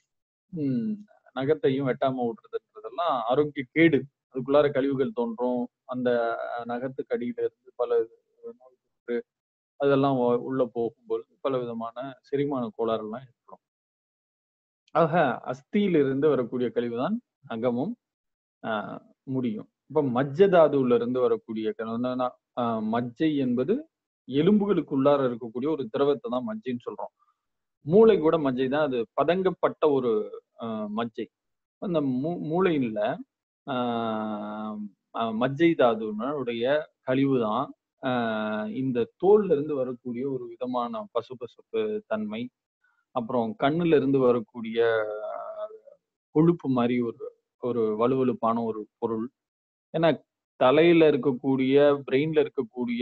உம் நகத்தையும் வெட்டாம விடுறதுன்றதெல்லாம் ஆரோக்கிய கேடு அதுக்குள்ளார கழிவுகள் தோன்றும் அந்த அஹ், நகத்துக்கு அடியில இருந்து பல நோய் தொற்று அதெல்லாம் உ- உள்ள போகும்போது பல விதமான செரிமான கோளாறு எல்லாம் ஏற்படும் ஆக அஸ்தியிலிருந்து வரக்கூடிய கழிவுதான் நகமும் ஆஹ், முடியும் இப்ப மஜ்ஜ தாதுல இருந்து வரக்கூடிய க- என்னன்னா, ஆஹ், மஜ்ஜை என்பது எலும்புகளுக்குள்ளார இருக்கக்கூடிய ஒரு திரவத்தை தான் மஜ்ஜைன்னு சொல்றோம் மூளை கூட மஜ்ஜை தான் அது பதங்கப்பட்ட ஒரு ஆஹ், மஜ்ஜை அந்த மூ மூளையில ஆஹ், ஆஹ், மஜ்ஜை தாதுனுடைய கழிவு தான் இந்த தோல்ல இருந்து வரக்கூடிய ஒரு விதமான பசுபசுப்பு தன்மை அப்புறம் கண்ணுல இருந்து வரக்கூடிய ஆஹ், கொழுப்பு மாதிரி ஒரு ஒரு வலுவழுப்பான ஒரு பொருள் ஏன்னா தலையில இருக்கக்கூடிய பிரெயின்ல இருக்கக்கூடிய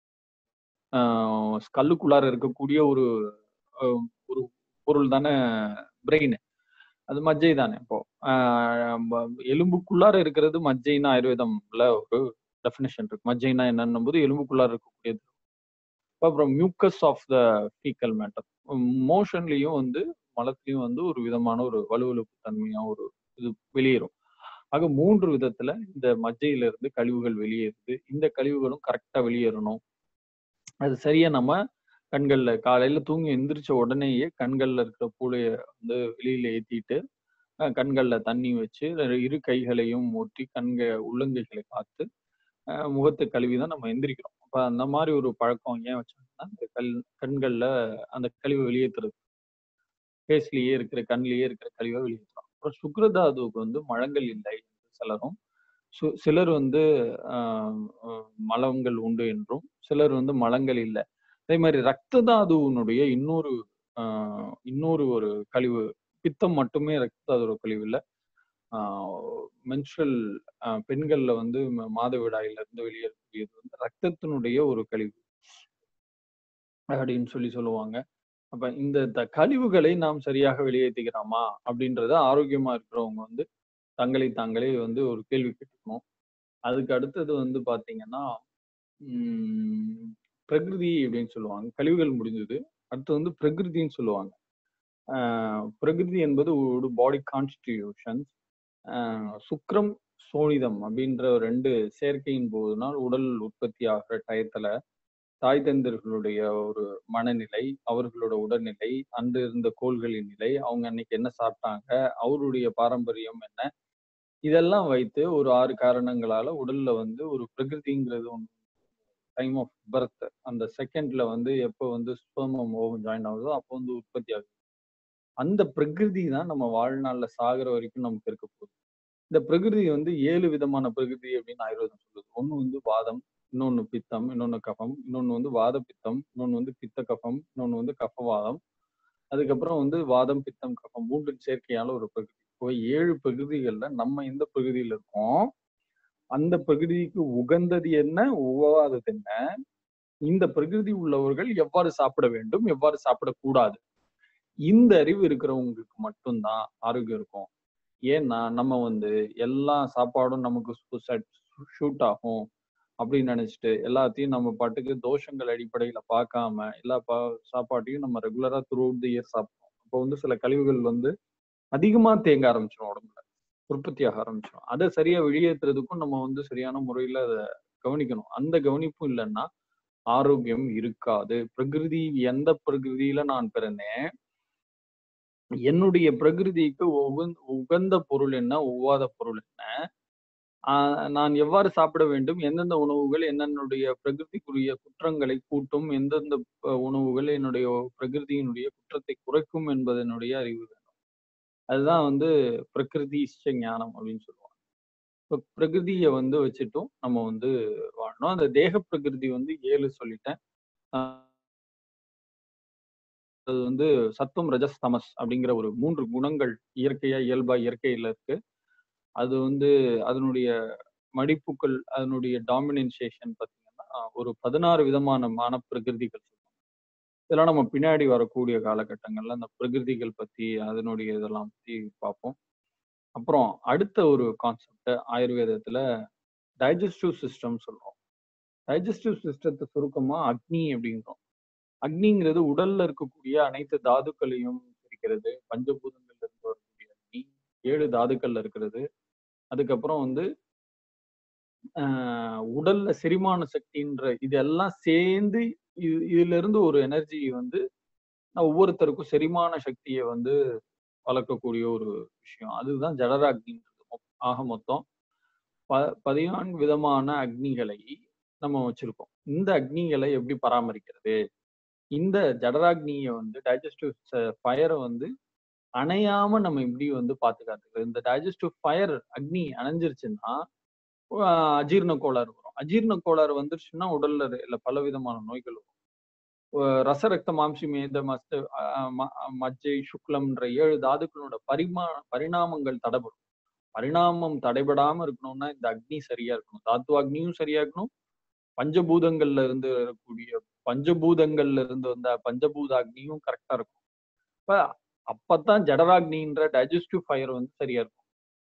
ஸ்கல்லுக்குள்ளார இருக்கக்கூடிய ஒரு ஆஹ், ஒரு பொருள் தானே பிரெயின் அது மஜ்ஜை தானே இப்போ ஆஹ் ப- எலும்புக்குள்ளார இருக்கிறது மஜ்ஜைன்னா ஆயுர்வேதம்ல ஒரு டெஃபினேஷன் இருக்கு மஜ்ஜைனா என்னன்னும் போது எலும்புக்குள்ளார இருக்கக்கூடியது அப்புறம் mucus of the faecal matter மோஷன்லயும் வந்து மலத்திலையும் வந்து ஒரு விதமான ஒரு வலுவழுப்பு தன்மையா ஒரு இது வெளியேறும் ஆக மூன்று விதத்துல இந்த மஜ்ஜையில இருந்து கழிவுகள் வெளியேறுது இந்த கழிவுகளும் கரெக்டா வெளியேறணும் அது சரியா நம்ம கண்கள்ல காலையில தூங்கி எந்திரிச்ச உடனேயே கண்கள்ல இருக்கிற பூளைய வந்து வெளியில ஏத்திட்டு அஹ் கண்கள்ல தண்ணி வச்சு ரெ- இரு கைகளையும் ஒட்டி கண்க உள்ளங்கைகளை பார்த்து அஹ் முகத்தை கழுவி தான் நம்ம எந்திரிக்கிறோம் அப்ப அந்த மாதிரி ஒரு பழக்கம் ஏன் வச்சாங்கன்னா இந்த கல் கண்கள்ல அந்த கழிவை வெளியேற்றுறது ஃபேஸ்லயே இருக்கிற கண்லயே இருக்கிற கழிவை வெளியேற்றலாம் அப்புறம் சுக்ரதாதுவுக்கு வந்து மழங்கள் இல்லை என்று சிலரும் சு- சிலர் வந்து ஆஹ் ஆஹ் மலங்கள் உண்டு என்றும் சிலர் வந்து மலங்கள் இல்லை அதே மாதிரி ரத்த தாதுவினுடைய இன்னொரு ஆஹ் இன்னொரு ஒரு கழிவு பித்தம் மட்டுமே ரத்த தாதுவோட கழிவு இல்லை மென்ஸ்ட்ரல் பெண்கள்ல வந்து ம- மாதவிடாயில இருந்து வெளியேறக்கூடியது வந்து ரத்தத்தினுடைய ஒரு கழிவு அப்படின்னு சொல்லி சொல்லுவாங்க அப்ப இந்த த- கழிவுகளை நாம் சரியாக வெளியேற்றிக்கிறோமா அப்படின்றத ஆரோக்கியமா இருக்கிறவங்க வந்து தங்களை தாங்களே வந்து ஒரு கேள்வி கேட்டுக்கணும் அதுக்கு அடுத்தது வந்து பாத்தீங்கன்னா உம் பிரகிருதி அப்படின்னு சொல்லுவாங்க கழிவுகள் முடிஞ்சது அடுத்து வந்து பிரகிருதின்னு சொல்லுவாங்க ஆஹ் பிரகிருதி என்பது ஒரு பாடி கான்ஸ்டிடியூஷன் சுக்ரம் சோனிதம் அப்படின்ற ரெண்டு சேர்க்கையின் போதுனால் உடல் உற்பத்தி ஆகிற டயத்துல தாய் தந்தர்களுடைய ஒரு மனநிலை அவர்களோட உடல்நிலை அன்று இருந்த கோள்களின் நிலை அவங்க அன்னைக்கு என்ன சாப்பிட்டாங்க அவருடைய பாரம்பரியம் என்ன இதெல்லாம் வைத்து ஒரு ஆறு காரணங்களால உடல்ல வந்து ஒரு பிரகிருதிங்கிறது ஒன்று டைம் ஆஃப் பர்த் அந்த செகண்ட்ல வந்து எப்போ வந்து ஸ்பெர்மம் ஓவம் ஜாயின் ஆகுதோ அப்போ வந்து உற்பத்தி ஆகுது அந்த பிரகிருதி தான் நம்ம வாழ்நாள்ல சாகிற வரைக்கும் நமக்கு இருக்க போகுது இந்த பிரகிருதி வந்து ஏழு விதமான பிரகிருதி அப்படின்னு ஆயுர்வேதம் சொல்லுது ஒண்ணு வந்து வாதம் இன்னொன்னு பித்தம் இன்னொன்னு கஃபம் இன்னொன்னு வந்து வாத பித்தம் இன்னொன்னு வந்து பித்த கஃபம் இன்னொன்னு வந்து கஃபவாதம் அதுக்கப்புறம் வந்து வாதம் பித்தம் கஃபம் மூன்று சேர்க்கையால ஒரு பிரகிருதி இப்போ ஏழு பிரகிருதிகள்ல நம்ம எந்த பிரகிருதியில இருக்கோம் அந்த பிரகிருதிக்கு உகந்தது என்ன உகவாதது என்ன இந்த பிரகிருதி உள்ளவர்கள் எவ்வாறு சாப்பிட வேண்டும் எவ்வாறு சாப்பிடக்கூடாது இந்த அறிவு இருக்கிறவங்களுக்கு மட்டும்தான் ஆரோக்கியம் இருக்கும் ஏன்னா நம்ம வந்து எல்லா சாப்பாடும் நமக்கு ஷூட் ஆகும் அப்படின்னு நினைச்சிட்டு எல்லாத்தையும் நம்ம பாட்டுக்கு தோஷங்கள் அடிப்படையில பார்க்காம எல்லா பா சாப்பாட்டையும் நம்ம ரெகுலரா த்ரூ அவுட் தி இயர் சாப்பிடுவோம் அப்போ வந்து சில கழிவுகள் வந்து அதிகமா தேங்க ஆரம்பிச்சிடும் உடம்புல உற்பத்தியாக ஆரம்பிச்சிடும் அதை சரியா வெளியேற்றுறதுக்கும் நம்ம வந்து சரியான முறையில அதை கவனிக்கணும் அந்த கவனிப்பும் இல்லைன்னா ஆரோக்கியம் இருக்காது பிரகிருதி எந்த பிரகிருதியில நான் பிறந்தேன் என்னுடைய பிரகிருதிக்கு உகந்த உகந்த பொருள் என்ன ஒவ்வாத பொருள் என்ன ஆஹ் நான் எவ்வாறு சாப்பிட வேண்டும் எந்தெந்த உணவுகள் என்னென்னுடைய பிரகிருதிக்குரிய குற்றங்களை கூட்டும் எந்தெந்த அஹ், உணவுகள் என்னுடைய பிரகிருதியினுடைய குற்றத்தை குறைக்கும் என்பதனுடைய அறிவு வேணும் அதுதான் வந்து பிரகிருதி இஷ்ட ஞானம் அப்படின்னு சொல்லுவாங்க இப்போ பிரகிருதியை வந்து வச்சுட்டும் நம்ம வந்து வாழணும் அந்த தேக பிரகிருதி வந்து ஏழு சொல்லிட்டேன் ஆஹ் அது வந்து சத்துவம் ரஜஸ் தமஸ் அப்படிங்கிற ஒரு மூன்று குணங்கள் இயற்கையா இயல்பா இயற்கையில இருக்கு அது வந்து அதனுடைய மடிப்புகள் அதனுடைய டாமினன்சேஷன் பார்த்தீங்கன்னா ஒரு பதினாறு விதமான மான பிரகிருதிகள் சொல்லுவாங்க இதெல்லாம் நம்ம பின்னாடி வரக்கூடிய காலகட்டங்கள்ல அந்த பிரகிருதிகள் பத்தி அதனுடைய இதெல்லாம் பத்தி பார்ப்போம் அப்புறம் அடுத்த ஒரு கான்செப்ட் ஆயுர்வேதத்துல டைஜஸ்டிவ் சிஸ்டம் சொல்றோம் டைஜஸ்டிவ் சிஸ்டத்தை சுருக்கமா அக்னி அப்படிங்கிறோம் அக்னிங்கிறது உடல்ல இருக்கக்கூடிய அனைத்து தாதுக்களையும் இருக்கிறது பஞ்சபூதங்கள்ல இருந்து வரக்கூடிய அக்னி ஏழு தாதுக்கள்ல இருக்கிறது அதுக்கப்புறம் வந்து ஆஹ் உடல்ல செரிமான சக்தின்ற இதெல்லாம் சேர்ந்து இது இதுல இருந்து ஒரு எனர்ஜி வந்து நான் ஒவ்வொருத்தருக்கும் செரிமான சக்தியை வந்து வளர்க்கக்கூடிய ஒரு விஷயம் அதுதான் ஜடராக்னின்றது மொ- ஆக மொத்தம் ப பதினான்கு விதமான அக்னிகளை நம்ம வச்சிருக்கோம் இந்த அக்னிகளை எப்படி பராமரிக்கிறது இந்த ஜடராக்னியை வந்து டைஜஸ்டிவ் ஃபயரை வந்து அணையாம நம்ம எப்படி வந்து பாத்துக்காத்துக்கிறது இந்த டைஜஸ்டிவ் ஃபயர் அக்னி அணைஞ்சிருச்சுன்னா ஆஹ் அஜீரண கோளாறு வரும் அஜீரண கோளாறு வந்துருச்சுன்னா உடல்ல இல்ல பல விதமான நோய்கள் வரும் அஹ் ரச ரக்த மாம்சி மேத மஸ்த ஆஹ் ம- மஜ்ஜை சுக்லம்ன்ற ஏழு தாதுக்களோட பரிமா பரிணாமங்கள் தடைபடும் பரிணாமம் தடைபடாம இருக்கணும்னா இந்த அக்னி சரியா இருக்கணும் தாத்து அக்னியும் சரியா இருக்கணும் பஞ்சபூதங்கள்ல இருந்து வரக்கூடிய பஞ்சபூதங்கள்ல இருந்து வந்த பஞ்சபூத அக்னியும் கரெக்டா இருக்கும் இப்ப அப்பதான் ஜடராக்னின்ற டைஜஸ்டிவ் ஃபயர் வந்து சரியா இருக்கும்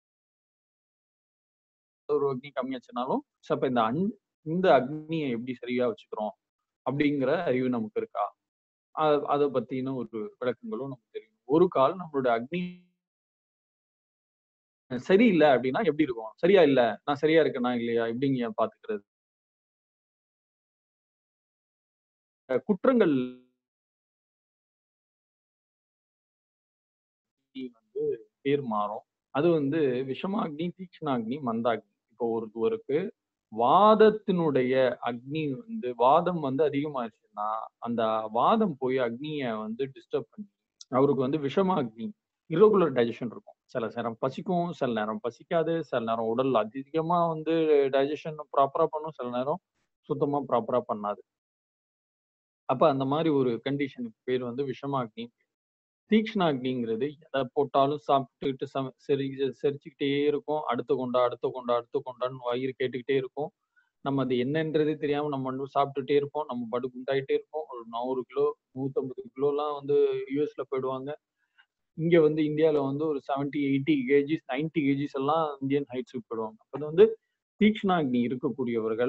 ஒரு அக்னி கம்மியாச்சுனாலும் so அப்ப இந்த அன் இந்த அக்னியை எப்படி சரியா வச்சுக்கிறோம் அப்படிங்கிற அறிவு நமக்கு இருக்கா அ- அதை பத்தின ஒரு விளக்கங்களும் நமக்கு தெரியும் ஒரு கால் நம்மளோட அக்னி சரியில்லை அப்படின்னா எப்படி இருக்கும் சரியா இல்ல நான் சரியா இருக்கேனா இல்லையா எப்படிங்க பாத்துக்கிறது அஹ் குற்றங்கள் வந்து பேர் மாறும் அது வந்து விஷமாக்னி தீக்ஷ்ணாக்னி மந்தாக்னி இப்போ ஒருத்தருக்கு வாதத்தினுடைய அக்னி வந்து வாதம் வந்து அதிகமாச்சுன்னா அந்த வாதம் போய் அக்னியை வந்து டிஸ்டர்ப் பண்ணி அவருக்கு வந்து விஷமாக்னி irregular டைஜஷன் இருக்கும் சில நேரம் பசிக்கும் சில நேரம் பசிக்காது சில நேரம் உடல் அதிகமா வந்து டைஜஷன் ப்ராப்பரா பண்ணும் சில நேரம் சுத்தமா ப்ராப்பரா பண்ணாது அப்ப அந்த மாதிரி ஒரு கண்டிஷனுக்கு பேர் வந்து விஷமாக்னி தீக்ஷ்ணாக்னிங்கிறது எதை போட்டாலும் சாப்பிட்டுக்கிட்டு சம செரி செரிச்சுக்கிட்டே இருக்கும் அடுத்து கொண்டா அடுத்து கொண்டா அடுத்து கொண்டான்னு வயிறு கேட்டுக்கிட்டே இருக்கும் நம்ம அது என்னன்றதே தெரியாம நம்ம வந்து சாப்பிட்டுட்டே இருப்போம் நம்ம படு குண்டாயிட்டே இருப்போம் ஒரு நூறு கிலோ நூத்தம்பது கிலோலாம் வந்து யூஎஸ்ல போயிடுவாங்க இங்க வந்து இந்தியால வந்து ஒரு seventy eighty KGs ninety KGs எல்லாம் இந்தியன் ஹைட்ஸுக்கு போயிடுவாங்க அப்ப வந்து தீக்ஷ்ணாக்னி இருக்கக்கூடியவர்கள்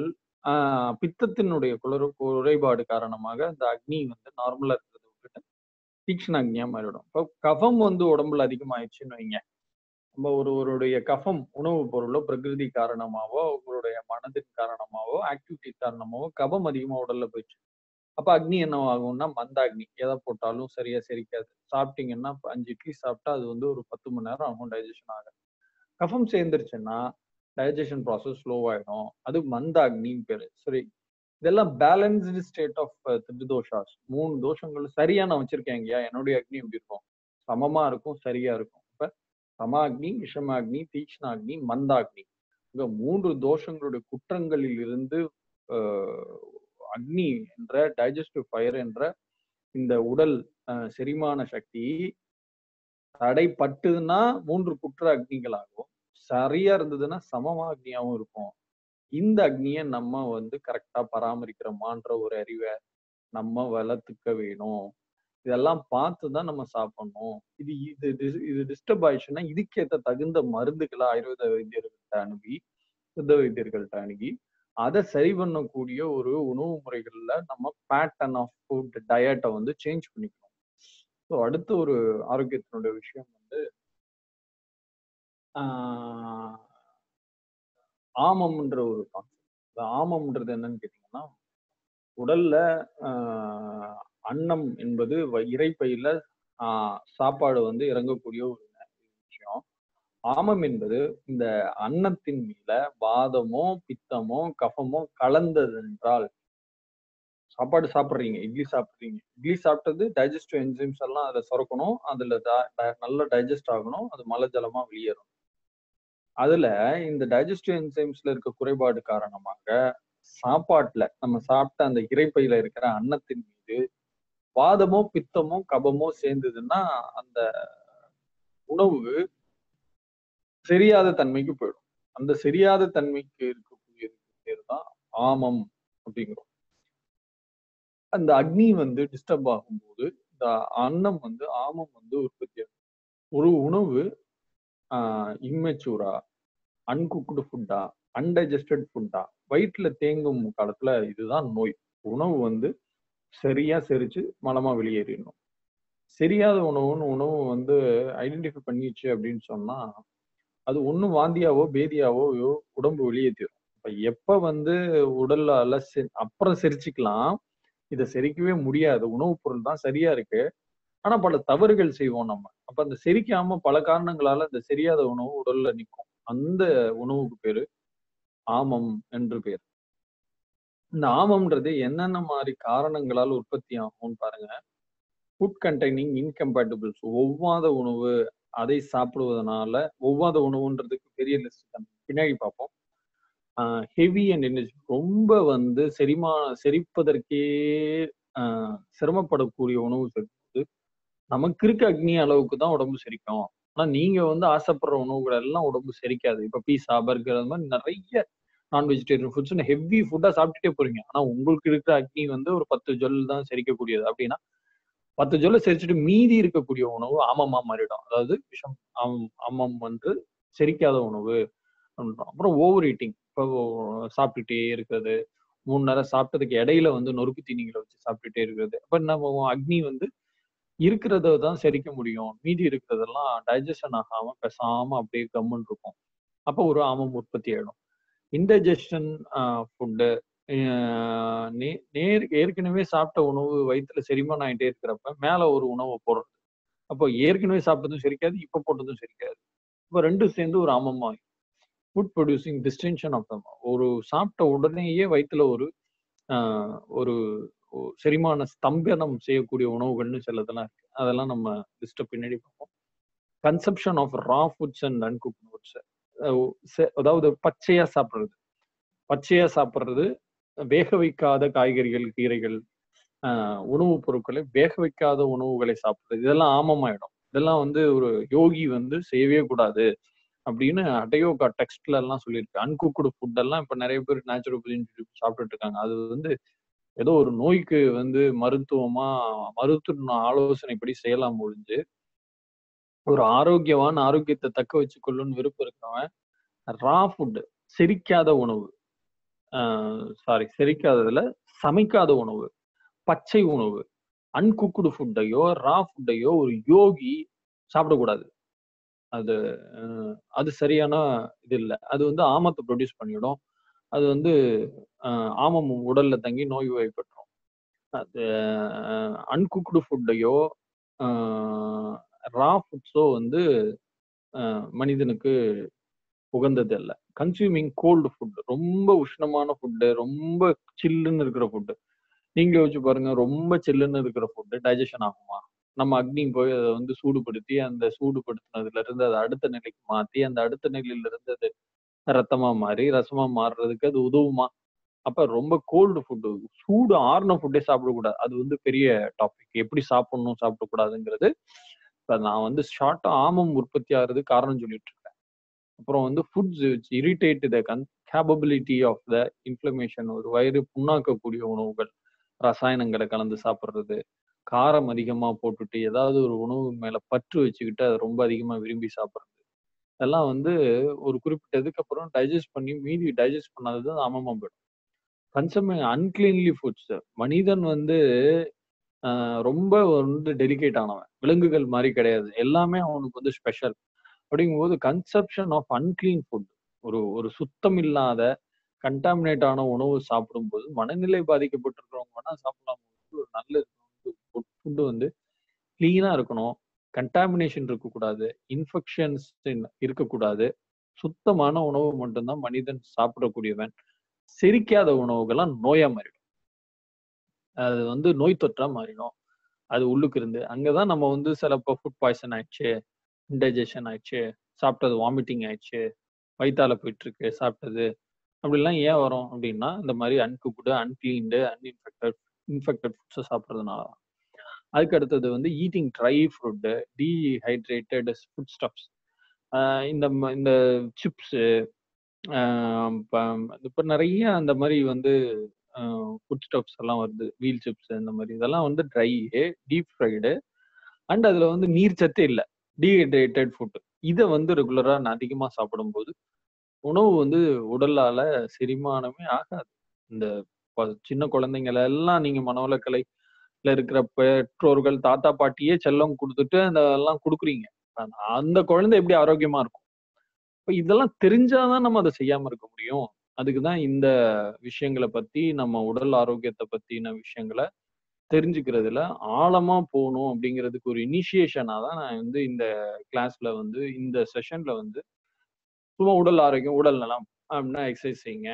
ஆஹ் பித்தத்தினுடைய குளறு குறைபாடு காரணமாக இந்த அக்னி வந்து நார்மலா இருக்கிறத விட்டுட்டு தீக்ஷ்ண அக்னியா மாறிடும் இப்போ கஃபம் வந்து உடம்புல அதிகமாயிடுச்சுன்னு வைங்க நம்ம ஒருவருடைய கஃபம் உணவுப் பொருளோ பிரகிருதி காரணமாவோ உங்களுடைய மனதின் காரணமாவோ ஆக்டிவிட்டி காரணமாவோ கபம் அதிகமா உடல்ல போயிடுச்சு அப்ப அக்னி என்ன ஆகும்னா மந்தாக்னி எதை போட்டாலும் சரியா செரிக்காது சாப்பிட்டீங்கன்னா இப்ப அஞ்சு இட்லி சாப்பிட்டா அது வந்து ஒரு பத்து மணி நேரம் ஆகும் டைஜஷன் ஆக கஃபம் சேர்ந்துருச்சுன்னா டைஜஷன் ப்ராசஸ் ஸ்லோ ஆயிடும் அது மந்தாக்னின்னு பேரு சரி இதெல்லாம் பேலன்ஸ்டு ஸ்டேட் ஆஃப் திரிதோஷாஸ் மூணு தோஷங்கள் சரியா நான் வச்சிருக்கேன் ஐயா என்னுடைய அக்னி எப்படி இருக்கும் சமமா இருக்கும் சரியா இருக்கும் இப்ப சமாக்னி விஷமாக்னி தீக்ஷ்ணாக்னி மந்தாக்னி இந்த மூன்று தோஷங்களுடைய குற்றங்களில் இருந்து ஆஹ், அக்னி என்ற டைஜஸ்டிவ் ஃபயர் என்ற இந்த உடல் ஆஹ், செரிமான சக்தி தடைப்பட்டுதுன்னா மூன்று குற்ற அக்னிகளாகும் சரியா இருந்ததுன்னா சமமா அக்னியாவும் இருக்கும் இந்த அக்னியை நம்ம வந்து கரெக்டா பராமரிக்கிறோமான்ற ஒரு அறிவை நம்ம வளர்த்துக்க வேணும் இதெல்லாம் பார்த்து தான் நம்ம சாப்பிடணும் இது இது dis- இது டிஸ்டர்ப் ஆயிடுச்சுன்னா இதுக்கேற்ற தகுந்த மருந்துகளை ஆயுர்வேத வைத்தியர்கள்ட்ட அணுகி சித்த வைத்தியர்கள்ட்ட அணுகி அதை சரி பண்ணக்கூடிய ஒரு உணவு முறைகள்ல நம்ம பேட்டர்ன் ஆஃப் ஃபுட் டயட்டை வந்து சேஞ்ச் பண்ணிக்கணும் ஸோ அடுத்த ஒரு ஆரோக்கியத்தினுடைய விஷயம் வந்து ஆஹ், ஆமம்ன்ற ஒரு கான்செப்ட் ஆமம்ன்றது என்னன்னு கேட்டீங்கன்னா உடல்ல ஆஹ், அன்னம் என்பது வ- இரைப்பையில ஆஹ், சாப்பாடு வந்து இறங்கக்கூடிய ஒரு விஷயம் ஆமம் என்பது இந்த அன்னத்தின் மேல வாதமோ பித்தமோ கஃபமோ கலந்தது என்றால் சாப்பாடு சாப்பிடுறீங்க இட்லி சாப்பிடுறீங்க இட்லி சாப்பிட்டது டைஜஸ்டிவ் என்சைம்ஸ் எல்லாம் அதுல சுரக்கணும் அதுல ட- ட- நல்லா டைஜஸ்ட் ஆகணும் அது மலஜலமா வெளியேறும் அதுல இந்த டைஜஸ்டிவ் என்சைம்ஸ்ல இருக்க குறைபாடு காரணமாக சாப்பாட்டுல நம்ம சாப்பிட்ட அந்த இரைப்பையில இருக்கிற அன்னத்தின் மீது வாதமோ பித்தமோ கபமோ சேர்ந்ததுன்னா அந்த உணவு சரியாத தன்மைக்கு போயிடும் அந்த சரியாத தன்மைக்கு இருக்கக்கூடிய பேர் தான் ஆமம் அப்படிங்கிறோம் அந்த அக்னி வந்து டிஸ்டர்ப் ஆகும்போது இந்த அன்னம் வந்து ஆமம் வந்து உற்பத்தி ஆகும் ஒரு உணவு இம்மெச்சூரா அன்குக்டு ஃபுட்டா அன்டைஜஸ்டட் ஃபுட்டா வயிற்றுல தேங்கும் காலத்துல இதுதான் நோய் உணவு வந்து சரியா செரிச்சு மலமா வெளியேறிடணும் சரியாத உணவுன்னு உணவு வந்து ஐடென்டிஃபை பண்ணிச்சு அப்படின்னு சொன்னா அது ஒண்ணும் வாந்தியாவோ பேதியாவோ உடம்பு வெளியேற்றிடும் இப்ப எப்ப வந்து உடல்ல செ- அப்புறம் செரிச்சுக்கலாம் இதை செரிக்கவே முடியாது உணவுப் பொருள் தான் சரியா இருக்கு ஆனா பல தவறுகள் செய்வோம் நம்ம அப்ப அந்த செரிக்காம பல காரணங்களால இந்த சரியாத உணவு உடல்ல நிற்கும் அந்த உணவுக்கு பேரு ஆமம் என்று பேர் இந்த ஆமம்ன்றது என்னென்ன மாதிரி காரணங்களால் உற்பத்தி ஆகும்னு பாருங்க ஃபுட் கண்டெய்னிங் இன்கம்பேட்டபிள்ஸ் ஒவ்வாத உணவு அதை சாப்பிடுவதனால ஒவ்வாத உணவுன்றதுக்கு பெரிய லிஸ்ட் பின்னாடி பார்ப்போம் ஹெவி அண்ட் எனர்ஜி ரொம்ப வந்து செரிமா செரிப்பதற்கே ஆஹ் சிரமப்படக்கூடிய உணவு சேர்க்கும்போது நமக்கு இருக்க அக்னி அளவுக்கு தான் உடம்பு செரிக்கும் ஆனா நீங்க வந்து ஆசைப்படுற உணவுகள் எல்லாம் உடம்பு செரிக்காது இப்ப பீஸா பர்கர் அது மாதிரி நிறைய நான் வெஜிடேரியன் ஃபுட்ஸ் ஹெவி ஃபுட்டா சாப்பிட்டுட்டே போறீங்க ஆனா உங்களுக்கு இருக்கிற அக்னி வந்து ஒரு பத்து ஜொல் தான் செரிக்கக்கூடியது அப்படின்னா பத்து ஜொல்ல செரிச்சுட்டு மீதி இருக்கக்கூடிய உணவு ஆமமா மாறிடும் அதாவது விஷம் ஆம் ஆமம் வந்து செரிக்காத உணவு அப்படின்றோம். அப்புறம் ஓவர் ஈட்டிங் இப்போ சாப்பிட்டுட்டே இருக்கிறது மூணு நேரம் சாப்பிட்டதுக்கு இடையில வந்து நொறுக்கு தீனிகளை வச்சு சாப்பிட்டுட்டே இருக்கிறது அப்ப நம்ம அக்னி வந்து இருக்கிறத தான் செரிக்க முடியும் மீதி இருக்கிறதெல்லாம் டைஜஷன் ஆகாம பேசாம அப்படியே கம்முன்னு இருக்கும் அப்போ ஒரு ஆமம் உற்பத்தி ஆயிடும் இன்டைஜஷன் ஃபுட்டு நேர் ஏற்கனவே சாப்பிட்ட உணவு வயிற்றுல செரிமானம் ஆயிட்டே இருக்கிறப்ப மேல ஒரு உணவை போடுறது அப்போ ஏற்கனவே சாப்பிட்டதும் செரிக்காது இப்ப போட்டதும் செரிக்காது இப்போ ரெண்டும் சேர்ந்து ஒரு ஆமமா ஃபுட் ப்ரொடியூசிங் டிஸ்டென்ஷன் ஆஃப் தம் ஒரு சாப்பிட்ட உடனேயே வயிற்றுல ஒரு ஆஹ் ஒரு ஒ- செரிமான ஸ்தம்பனம் செய்யக்கூடிய உணவுகள்னு சிலதெல்லாம் இருக்கு அதெல்லாம் நம்ம லிஸ்ட்டை பின்னாடி பார்ப்போம் consumption of raw foods and uncooked foods அதாவது பச்சையா சாப்பிடுறது பச்சையா சாப்பிடுறது வேக வைக்காத காய்கறிகள் கீரைகள் ஆஹ் உணவுப் பொருட்களை வேக வைக்காத உணவுகளை சாப்பிடுறது இதெல்லாம் ஆமமாயிடும் இதெல்லாம் வந்து ஒரு யோகி வந்து செய்யவே கூடாது அப்படின்னு அடையோகா டெக்ஸ்ட்ல எல்லாம் சொல்லியிருக்கு அன்குக்குடு ஃபுட் எல்லாம் இப்ப நிறைய பேர் நேச்சுரோபதி சாப்பிட்டுட்டு இருக்காங்க அது வந்து ஏதோ ஒரு நோய்க்கு வந்து மருத்துவமா மருத்துவ ஆலோசனைப்படி செய்யலாம் ஒழிஞ்சு ஒரு ஆரோக்கியமான ஆரோக்கியத்தை தக்க வச்சுக்கொள்ளுன்னு விருப்பம் இருக்கிறவன் ரா ஃபுட் செரிக்காத உணவு சாரி செரிக்காததுல சமைக்காத உணவு பச்சை உணவு அன்குக்குடு ஃபுட்டையோ ரா ஃபுட்டையோ ஒரு யோகி சாப்பிடக்கூடாது அது அஹ், அது சரியான இது இல்லை அது வந்து ஆமத்தை ப்ரொடியூஸ் பண்ணிவிடும் அது வந்து அஹ், ஆமம் உடல்ல தங்கி நோய் வாய்ப்பட்டுரும் அது அன்குக்டு ஃபுட்டையோ ரா ஃபுட்ஸோ வந்து அஹ், மனிதனுக்கு உகந்தது அல்ல கன்சியூமிங் கோல்டு ஃபுட் ரொம்ப உஷ்ணமான ஃபுட்டு ரொம்ப சில்லுன்னு இருக்கிற ஃபுட்டு நீங்க யோசிச்சு பாருங்க ரொம்ப சில்லுன்னு இருக்கிற ஃபுட்டு டைஜஷன் ஆகுமா நம்ம அக்னி போய் அதை வந்து சூடுபடுத்தி அந்த சூடுபடுத்தினதுல இருந்து அதை அடுத்த நிலைக்கு மாத்தி அந்த அடுத்த நிலையில இருந்து அது ரத்தமா மாறி ரசமா மாறுறதுக்கு அது உதவுமா அப்ப ரொம்ப கோல்டு ஃபுட்டு சூடு ஆறுன ஃபுட்டே சாப்பிடக்கூடாது அது வந்து பெரிய டாபிக் எப்படி சாப்பிடணும் சாப்பிடக்கூடாதுங்கிறது இப்ப நான் வந்து ஷார்ட்டா ஆமம் உற்பத்தி ஆகுறது காரணம் சொல்லிட்டு இருக்கேன் அப்புறம் வந்து foods which irritate the gut capability of the inflammation ஒரு வயிறு புண்ணாக்கக்கூடிய உணவுகள் ரசாயனங்களை கலந்து சாப்பிட்றது காரம் அதிகமா போட்டுட்டு ஏதாவது ஒரு உணவு மேல பற்று வச்சுக்கிட்டு அதை ரொம்ப அதிகமா விரும்பி சாப்பிட்றது இதெல்லாம் வந்து ஒரு குறிப்பிட்ட இதுக்கு அப்புறம் டைஜஸ்ட் பண்ணி மீதி டைஜஸ்ட் பண்ணாதது ஆமமா போயிடும் கன்சமிங் அன்கிளீன்லி ஃபுட்ஸ் மனிதன் வந்து ஆஹ் ரொம்ப வந்து டெலிகேட் ஆனவன் விலங்குகள் மாதிரி கிடையாது எல்லாமே அவனுக்கு வந்து ஸ்பெஷல் அப்படிங்கும்போது கன்செப்ஷன் ஆஃப் அன்கிளீன் ஃபுட் ஒரு ஒரு சுத்தம் இல்லாத கண்டாமினேட் ஆன உணவு சாப்பிடும்போது மனநிலை பாதிக்கப்பட்டிருக்கிறவங்க வேணா சாப்பிடலாம் ஒரு நல்ல ஃபுட்டு வந்து கிளீனா இருக்கணும் கண்டாமினேஷன் இருக்கக்கூடாது இன்ஃபெக்ஷன்ஸ் இருக்கக்கூடாது சுத்தமான உணவு மட்டும்தான் மனிதன் சாப்பிடக்கூடியவன் செரிக்காத உணவுகள்லாம் நோயா மாறிடும் அது வந்து நோய் தொற்றா மாறிடும் அது உள்ளுக்கு இருந்து அங்கதான் நம்ம வந்து சிலப்போ ஃபுட் பாய்சன் ஆயிடுச்சு இன்டைஜஷன் ஆயிடுச்சு சாப்பிட்டது வாமிட்டிங் ஆயிடுச்சு வயித்தால போயிட்டு இருக்கு சாப்பிட்டது அப்படிலாம் ஏன் வரும் அப்படின்னா இந்த மாதிரி அன்குக்குடு அன்கிளீன்டு அன்இன்ஃபெக்டட் இன்ஃபெக்டட் ஃபுட்ஸை சாப்பிட்றதுனால தான் அதுக்கு அடுத்தது வந்து eating dry food dehydrated food stuffs இந்த ம- இந்த சிப்ஸு இப்போ நிறைய அந்த மாதிரி வந்து ஃபுட் ஸ்டப்ஸ் எல்லாம் வருது வீல் சிப்ஸ் இந்த மாதிரி இதெல்லாம் வந்து ட்ரை டீப் ஃப்ரைடு அண்ட் அதுல வந்து நீர் சத்தே இல்லை டீஹைட்ரேட்டட் ஃபுட் இதை வந்து ரெகுலரா நான் அதிகமா சாப்பிடும்போது உணவு வந்து உடலால செரிமானமே ஆகாது இந்த ப- சின்ன குழந்தைங்கள எல்லாம் நீங்க மனவளக்கலைல இருக்கிற பெற்றோர்கள் தாத்தா பாட்டியே செல்லம் கொடுத்துட்டு அந்த எல்லாம் கொடுக்குறீங்க அந்த அந்த குழந்தை எப்படி ஆரோக்கியமா இருக்கும் இப்ப இதெல்லாம் தெரிஞ்சாதான் நம்ம அதை செய்யாம இருக்க முடியும் அதுக்கு தான் இந்த விஷயங்களை பத்தி நம்ம உடல் ஆரோக்கியத்தை பத்தின விஷயங்களை தெரிஞ்சுக்கிறதுல ஆழமா போகணும் அப்படிங்கிறதுக்கு ஒரு இனிஷியேஷனா தான் நான் வந்து இந்த கிளாஸ்ல வந்து இந்த செஷன்ல வந்து சும்மா உடல் ஆரோக்கியம் உடல் நலம் அப்படின்னா எக்ஸசைஸ் செய்யுங்க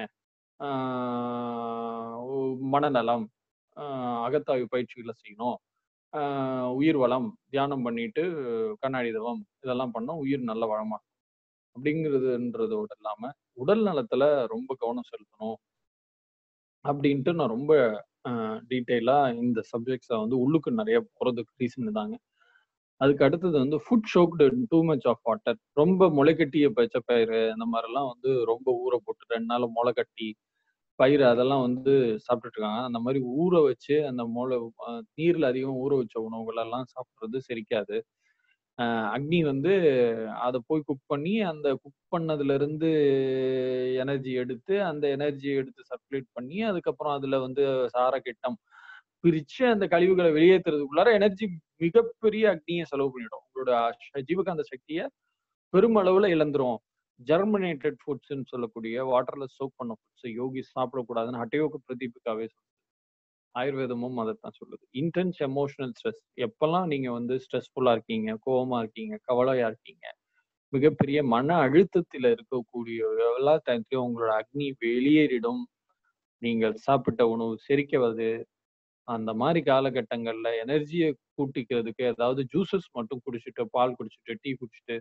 ஆஹ் உ- மனநலம் ஆஹ் அகத்தாய்வு பயிற்சிகளை செய்யணும் ஆஹ் உயிர் வளம் தியானம் பண்ணிட்டு கண்ணாடி தவம் இதெல்லாம் பண்ணா உயிர் நல்ல வளமா இருக்கும். அப்படிங்கிறதுன்றதோட இல்லாம உடல் நலத்துல ரொம்ப கவனம் செலுத்தணும் அப்படின்ட்டு நான் ரொம்ப டீட்டெயிலா இந்த சப்ஜெக்ட்ஸை வந்து உள்ளுக்கு நிறைய போறதுக்கு ரீசன் தாங்க அதுக்கு அடுத்தது வந்து food soaked too much of water ரொம்ப முளைக்கட்டிய பச்சை பயிறு இந்த மாதிரிலாம் வந்து ரொம்ப ஊற போட்டு ரெண்டு நாள் முளை கட்டி பயிறு அதெல்லாம் வந்து சாப்பிட்டுட்டு இருக்காங்க அந்த மாதிரி ஊற வச்சு அந்த முளை அஹ் நீர்ல அதிகம் ஊற வச்ச உணவுகள் எல்லாம் சாப்பிடுறது செரிக்காது அஹ் அக்னி வந்து அதை போய் குக் பண்ணி அந்த குக் பண்ணதுல இருந்து எனர்ஜி எடுத்து அந்த எனர்ஜியை எடுத்து சர்க்குலேட் பண்ணி அதுக்கப்புறம் அதுல வந்து சாரக்கிட்டம் பிரிச்சு அந்த கழிவுகளை வெளியேற்றுறதுக்குள்ளார எனர்ஜி மிகப்பெரிய அக்னியை செலவு பண்ணிடும் உங்களோட ச- ஜீவகாந்த சக்தியை பெருமளவுல இழந்துரும் ஜெர்மினேட்டட் ஃபுட்ஸ்ன்னு சொல்லக்கூடிய வாட்டர்ல சோக் பண்ண ஃபுட்ஸ் யோகி சாப்பிடக்கூடாதுன்னு ஹட்டயோக பிரதீபிக்காவே சொல்லுது ஆயுர்வேதமும் அதைத்தான் சொல்லுது இன்டென்ஸ் எமோஷனல் ஸ்ட்ரெஸ் எப்பெல்லாம் நீங்க வந்து ஸ்ட்ரெஸ்ஃபுல்லா இருக்கீங்க கோவமா இருக்கீங்க கவலையா இருக்கீங்க மிகப்பெரிய மன அழுத்தத்துல இருக்கக்கூடிய எல்லா டைம்லயும் உங்களோட அக்னி வெளியேறிடும் நீங்கள் சாப்பிட்ட உணவு செரிக்கவது அந்த மாதிரி காலகட்டங்கள்ல எனர்ஜியை கூட்டிக்கிறதுக்கு ஏதாவது ஜூசஸ் மட்டும் குடிச்சிட்டு பால் குடிச்சிட்டு டீ குடிச்சிட்டு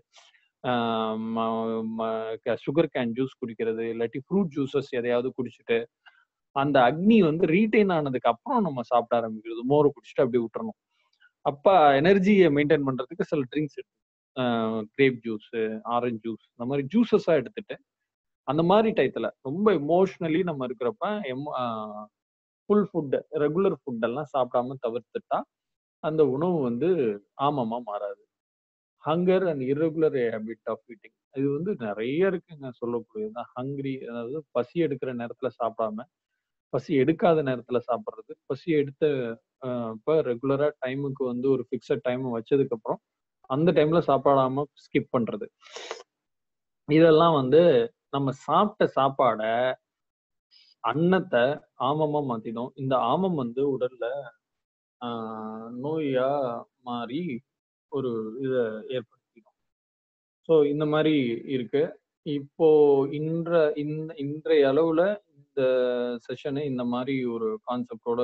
சுகர் கேன் ஜூஸ் குடிக்கிறது இல்லாட்டி ஃப்ரூட் ஜூசஸ் எதையாவது குடிச்சிட்டு அந்த அக்னி வந்து ரீட்டைன் ஆனதுக்கு அப்புறம் நம்ம சாப்பிட ஆரம்பிக்கிறது மோரை குடிச்சிட்டு அப்படியே விட்டுறணும் அப்ப எனர்ஜியை மெயின்டைன் பண்றதுக்கு சில drinks grape juice orange juice இந்த மாதிரி ஜூசஸா எடுத்துட்டு அந்த மாதிரி டயத்துல ரொம்ப எமோஷ்னலி நம்ம இருக்கிறப்ப எம் ஃபுல் ஃபுட் ரெகுலர் ஃபுட் எல்லாம் சாப்பிடாம தவிர்த்துட்டா அந்த உணவு வந்து ஆமமா மாறாது hunger and irregular habit of eating இது வந்து நிறைய இருக்குங்க சொல்லக்கூடியது ஹங்கிரி அதாவது பசி எடுக்கிற நேரத்துல சாப்பிடாம பசி எடுக்காத நேரத்துல சாப்பிடுறது பசி எடுத்த அஹ், இப்ப ரெகுலரா டைமுக்கு வந்து ஒரு ஃபிக்ஸட் டைம் வச்சதுக்கு அப்புறம் அந்த டைம்ல சாப்பிடாம ஸ்கிப் பண்றது இதெல்லாம் வந்து நம்ம சாப்பிட்ட சாப்பாட அன்னத்தை ஆமமா மாத்திடும் இந்த ஆமம் வந்து உடல்ல ஆஹ் நோயா மாறி ஒரு இத ஏற்படுத்திடும் ஸோ இந்த மாதிரி இருக்கு இப்போ இன்ற இந்த இன்றைய அளவுல இந்த செஷனை இந்த மாதிரி ஒரு கான்செப்டோட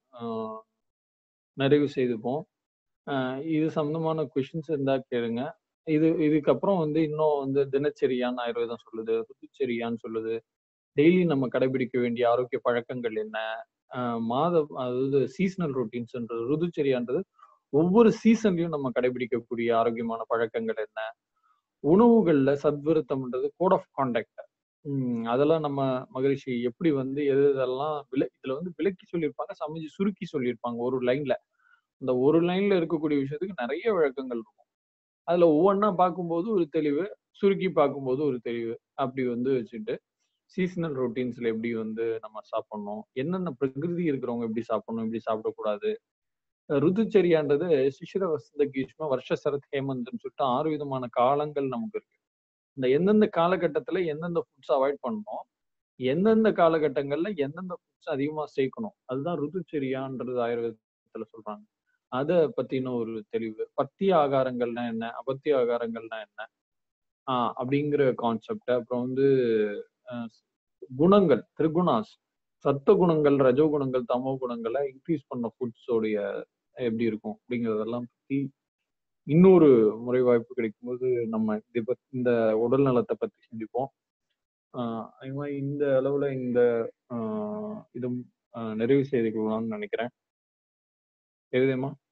நிறைவு செய்துப்போம் ஆஹ் இது சம்பந்தமான கொஷின்ஸ் இருந்தா கேளுங்க இது இதுக்கப்புறம் வந்து இன்னும் வந்து தினச்சரியான்னு ஆயுர்வேதம் சொல்லுது ருத்துச்சரியான்னு சொல்லுது டெய்லி நம்ம கடைபிடிக்க வேண்டிய ஆரோக்கிய பழக்கங்கள் என்ன ஆஹ் மாத அதாவது சீசனல் ரொட்டீன்ஸ்ன்றது ருதுச்சரியான்றது ஒவ்வொரு சீசன்லயும் நம்ம கடைபிடிக்கக்கூடிய ஆரோக்கியமான பழக்கங்கள் என்ன உணவுகள்ல சத்விருத்தம்ன்றது கோட் ஆஃப் கான்டாக்ட் அதெல்லாம் நம்ம மகரிஷி எப்படி வந்து எது இதெல்லாம் வில இதுல வந்து விலக்கி சொல்லியிருப்பாங்க சமைச்சு சுருக்கி சொல்லியிருப்பாங்க ஒரு லைன்ல இந்த ஒரு லைன்ல இருக்கக்கூடிய விஷயத்துக்கு நிறைய விளக்கங்கள் இருக்கும் அதுல ஒவ்வொன்றா பார்க்கும்போது ஒரு தெளிவு சுருக்கி பார்க்கும்போது ஒரு தெளிவு அப்படி வந்து வச்சுட்டு சீசனல் ரொட்டீன்ஸ்ல எப்படி வந்து நம்ம சாப்பிடணும் என்னென்ன பிரகிருதி இருக்கிறவங்க எப்படி சாப்பிடணும் எப்படி சாப்பிடக்கூடாது ருதுச்சரியான்றது சிசிர வசந்த கீஷ்ம வருஷ சரத் ஹேமந்த்னு சொல்லிட்டு ஆறு விதமான காலங்கள் நமக்கு இருக்கு இந்த எந்தெந்த காலகட்டத்துல எந்தெந்த ஃபுட்ஸ் அவாய்ட் பண்ணணும் எந்தெந்த காலகட்டங்கள்ல எந்தெந்த ஃபுட்ஸ் அதிகமா சேர்க்கணும் அதுதான் ருதுச்சரியான்றது ஆயுர்வேதத்துல சொல்றாங்க அதை பத்தின ஒரு தெளிவு பத்திய ஆகாரங்கள்னா என்ன அபத்திய ஆகாரங்கள்னா என்ன ஆஹ் அப்படிங்கிற கான்செப்ட் அப்புறம் வந்து அஹ் குணங்கள் திரிகுணாஸ் சத்த குணங்கள் ரஜோ குணங்கள் தமோ குணங்களை இன்க்ரீஸ் பண்ண ஃபுட்ஸோடைய எப்படி இருக்கும் அப்படிங்கிறதெல்லாம் பத்தி இன்னொரு முறை வாய்ப்பு கிடைக்கும்போது நம்ம இதை பத்தி இந்த உடல் நலத்தை பத்தி சிந்திப்போம் ஆஹ் அது மாதிரி இந்த அளவுல இந்த ஆஹ் இது ஆஹ் நிறைவு செய்து கொள்ளலாம்னு நினைக்கிறேன் எழுதேமா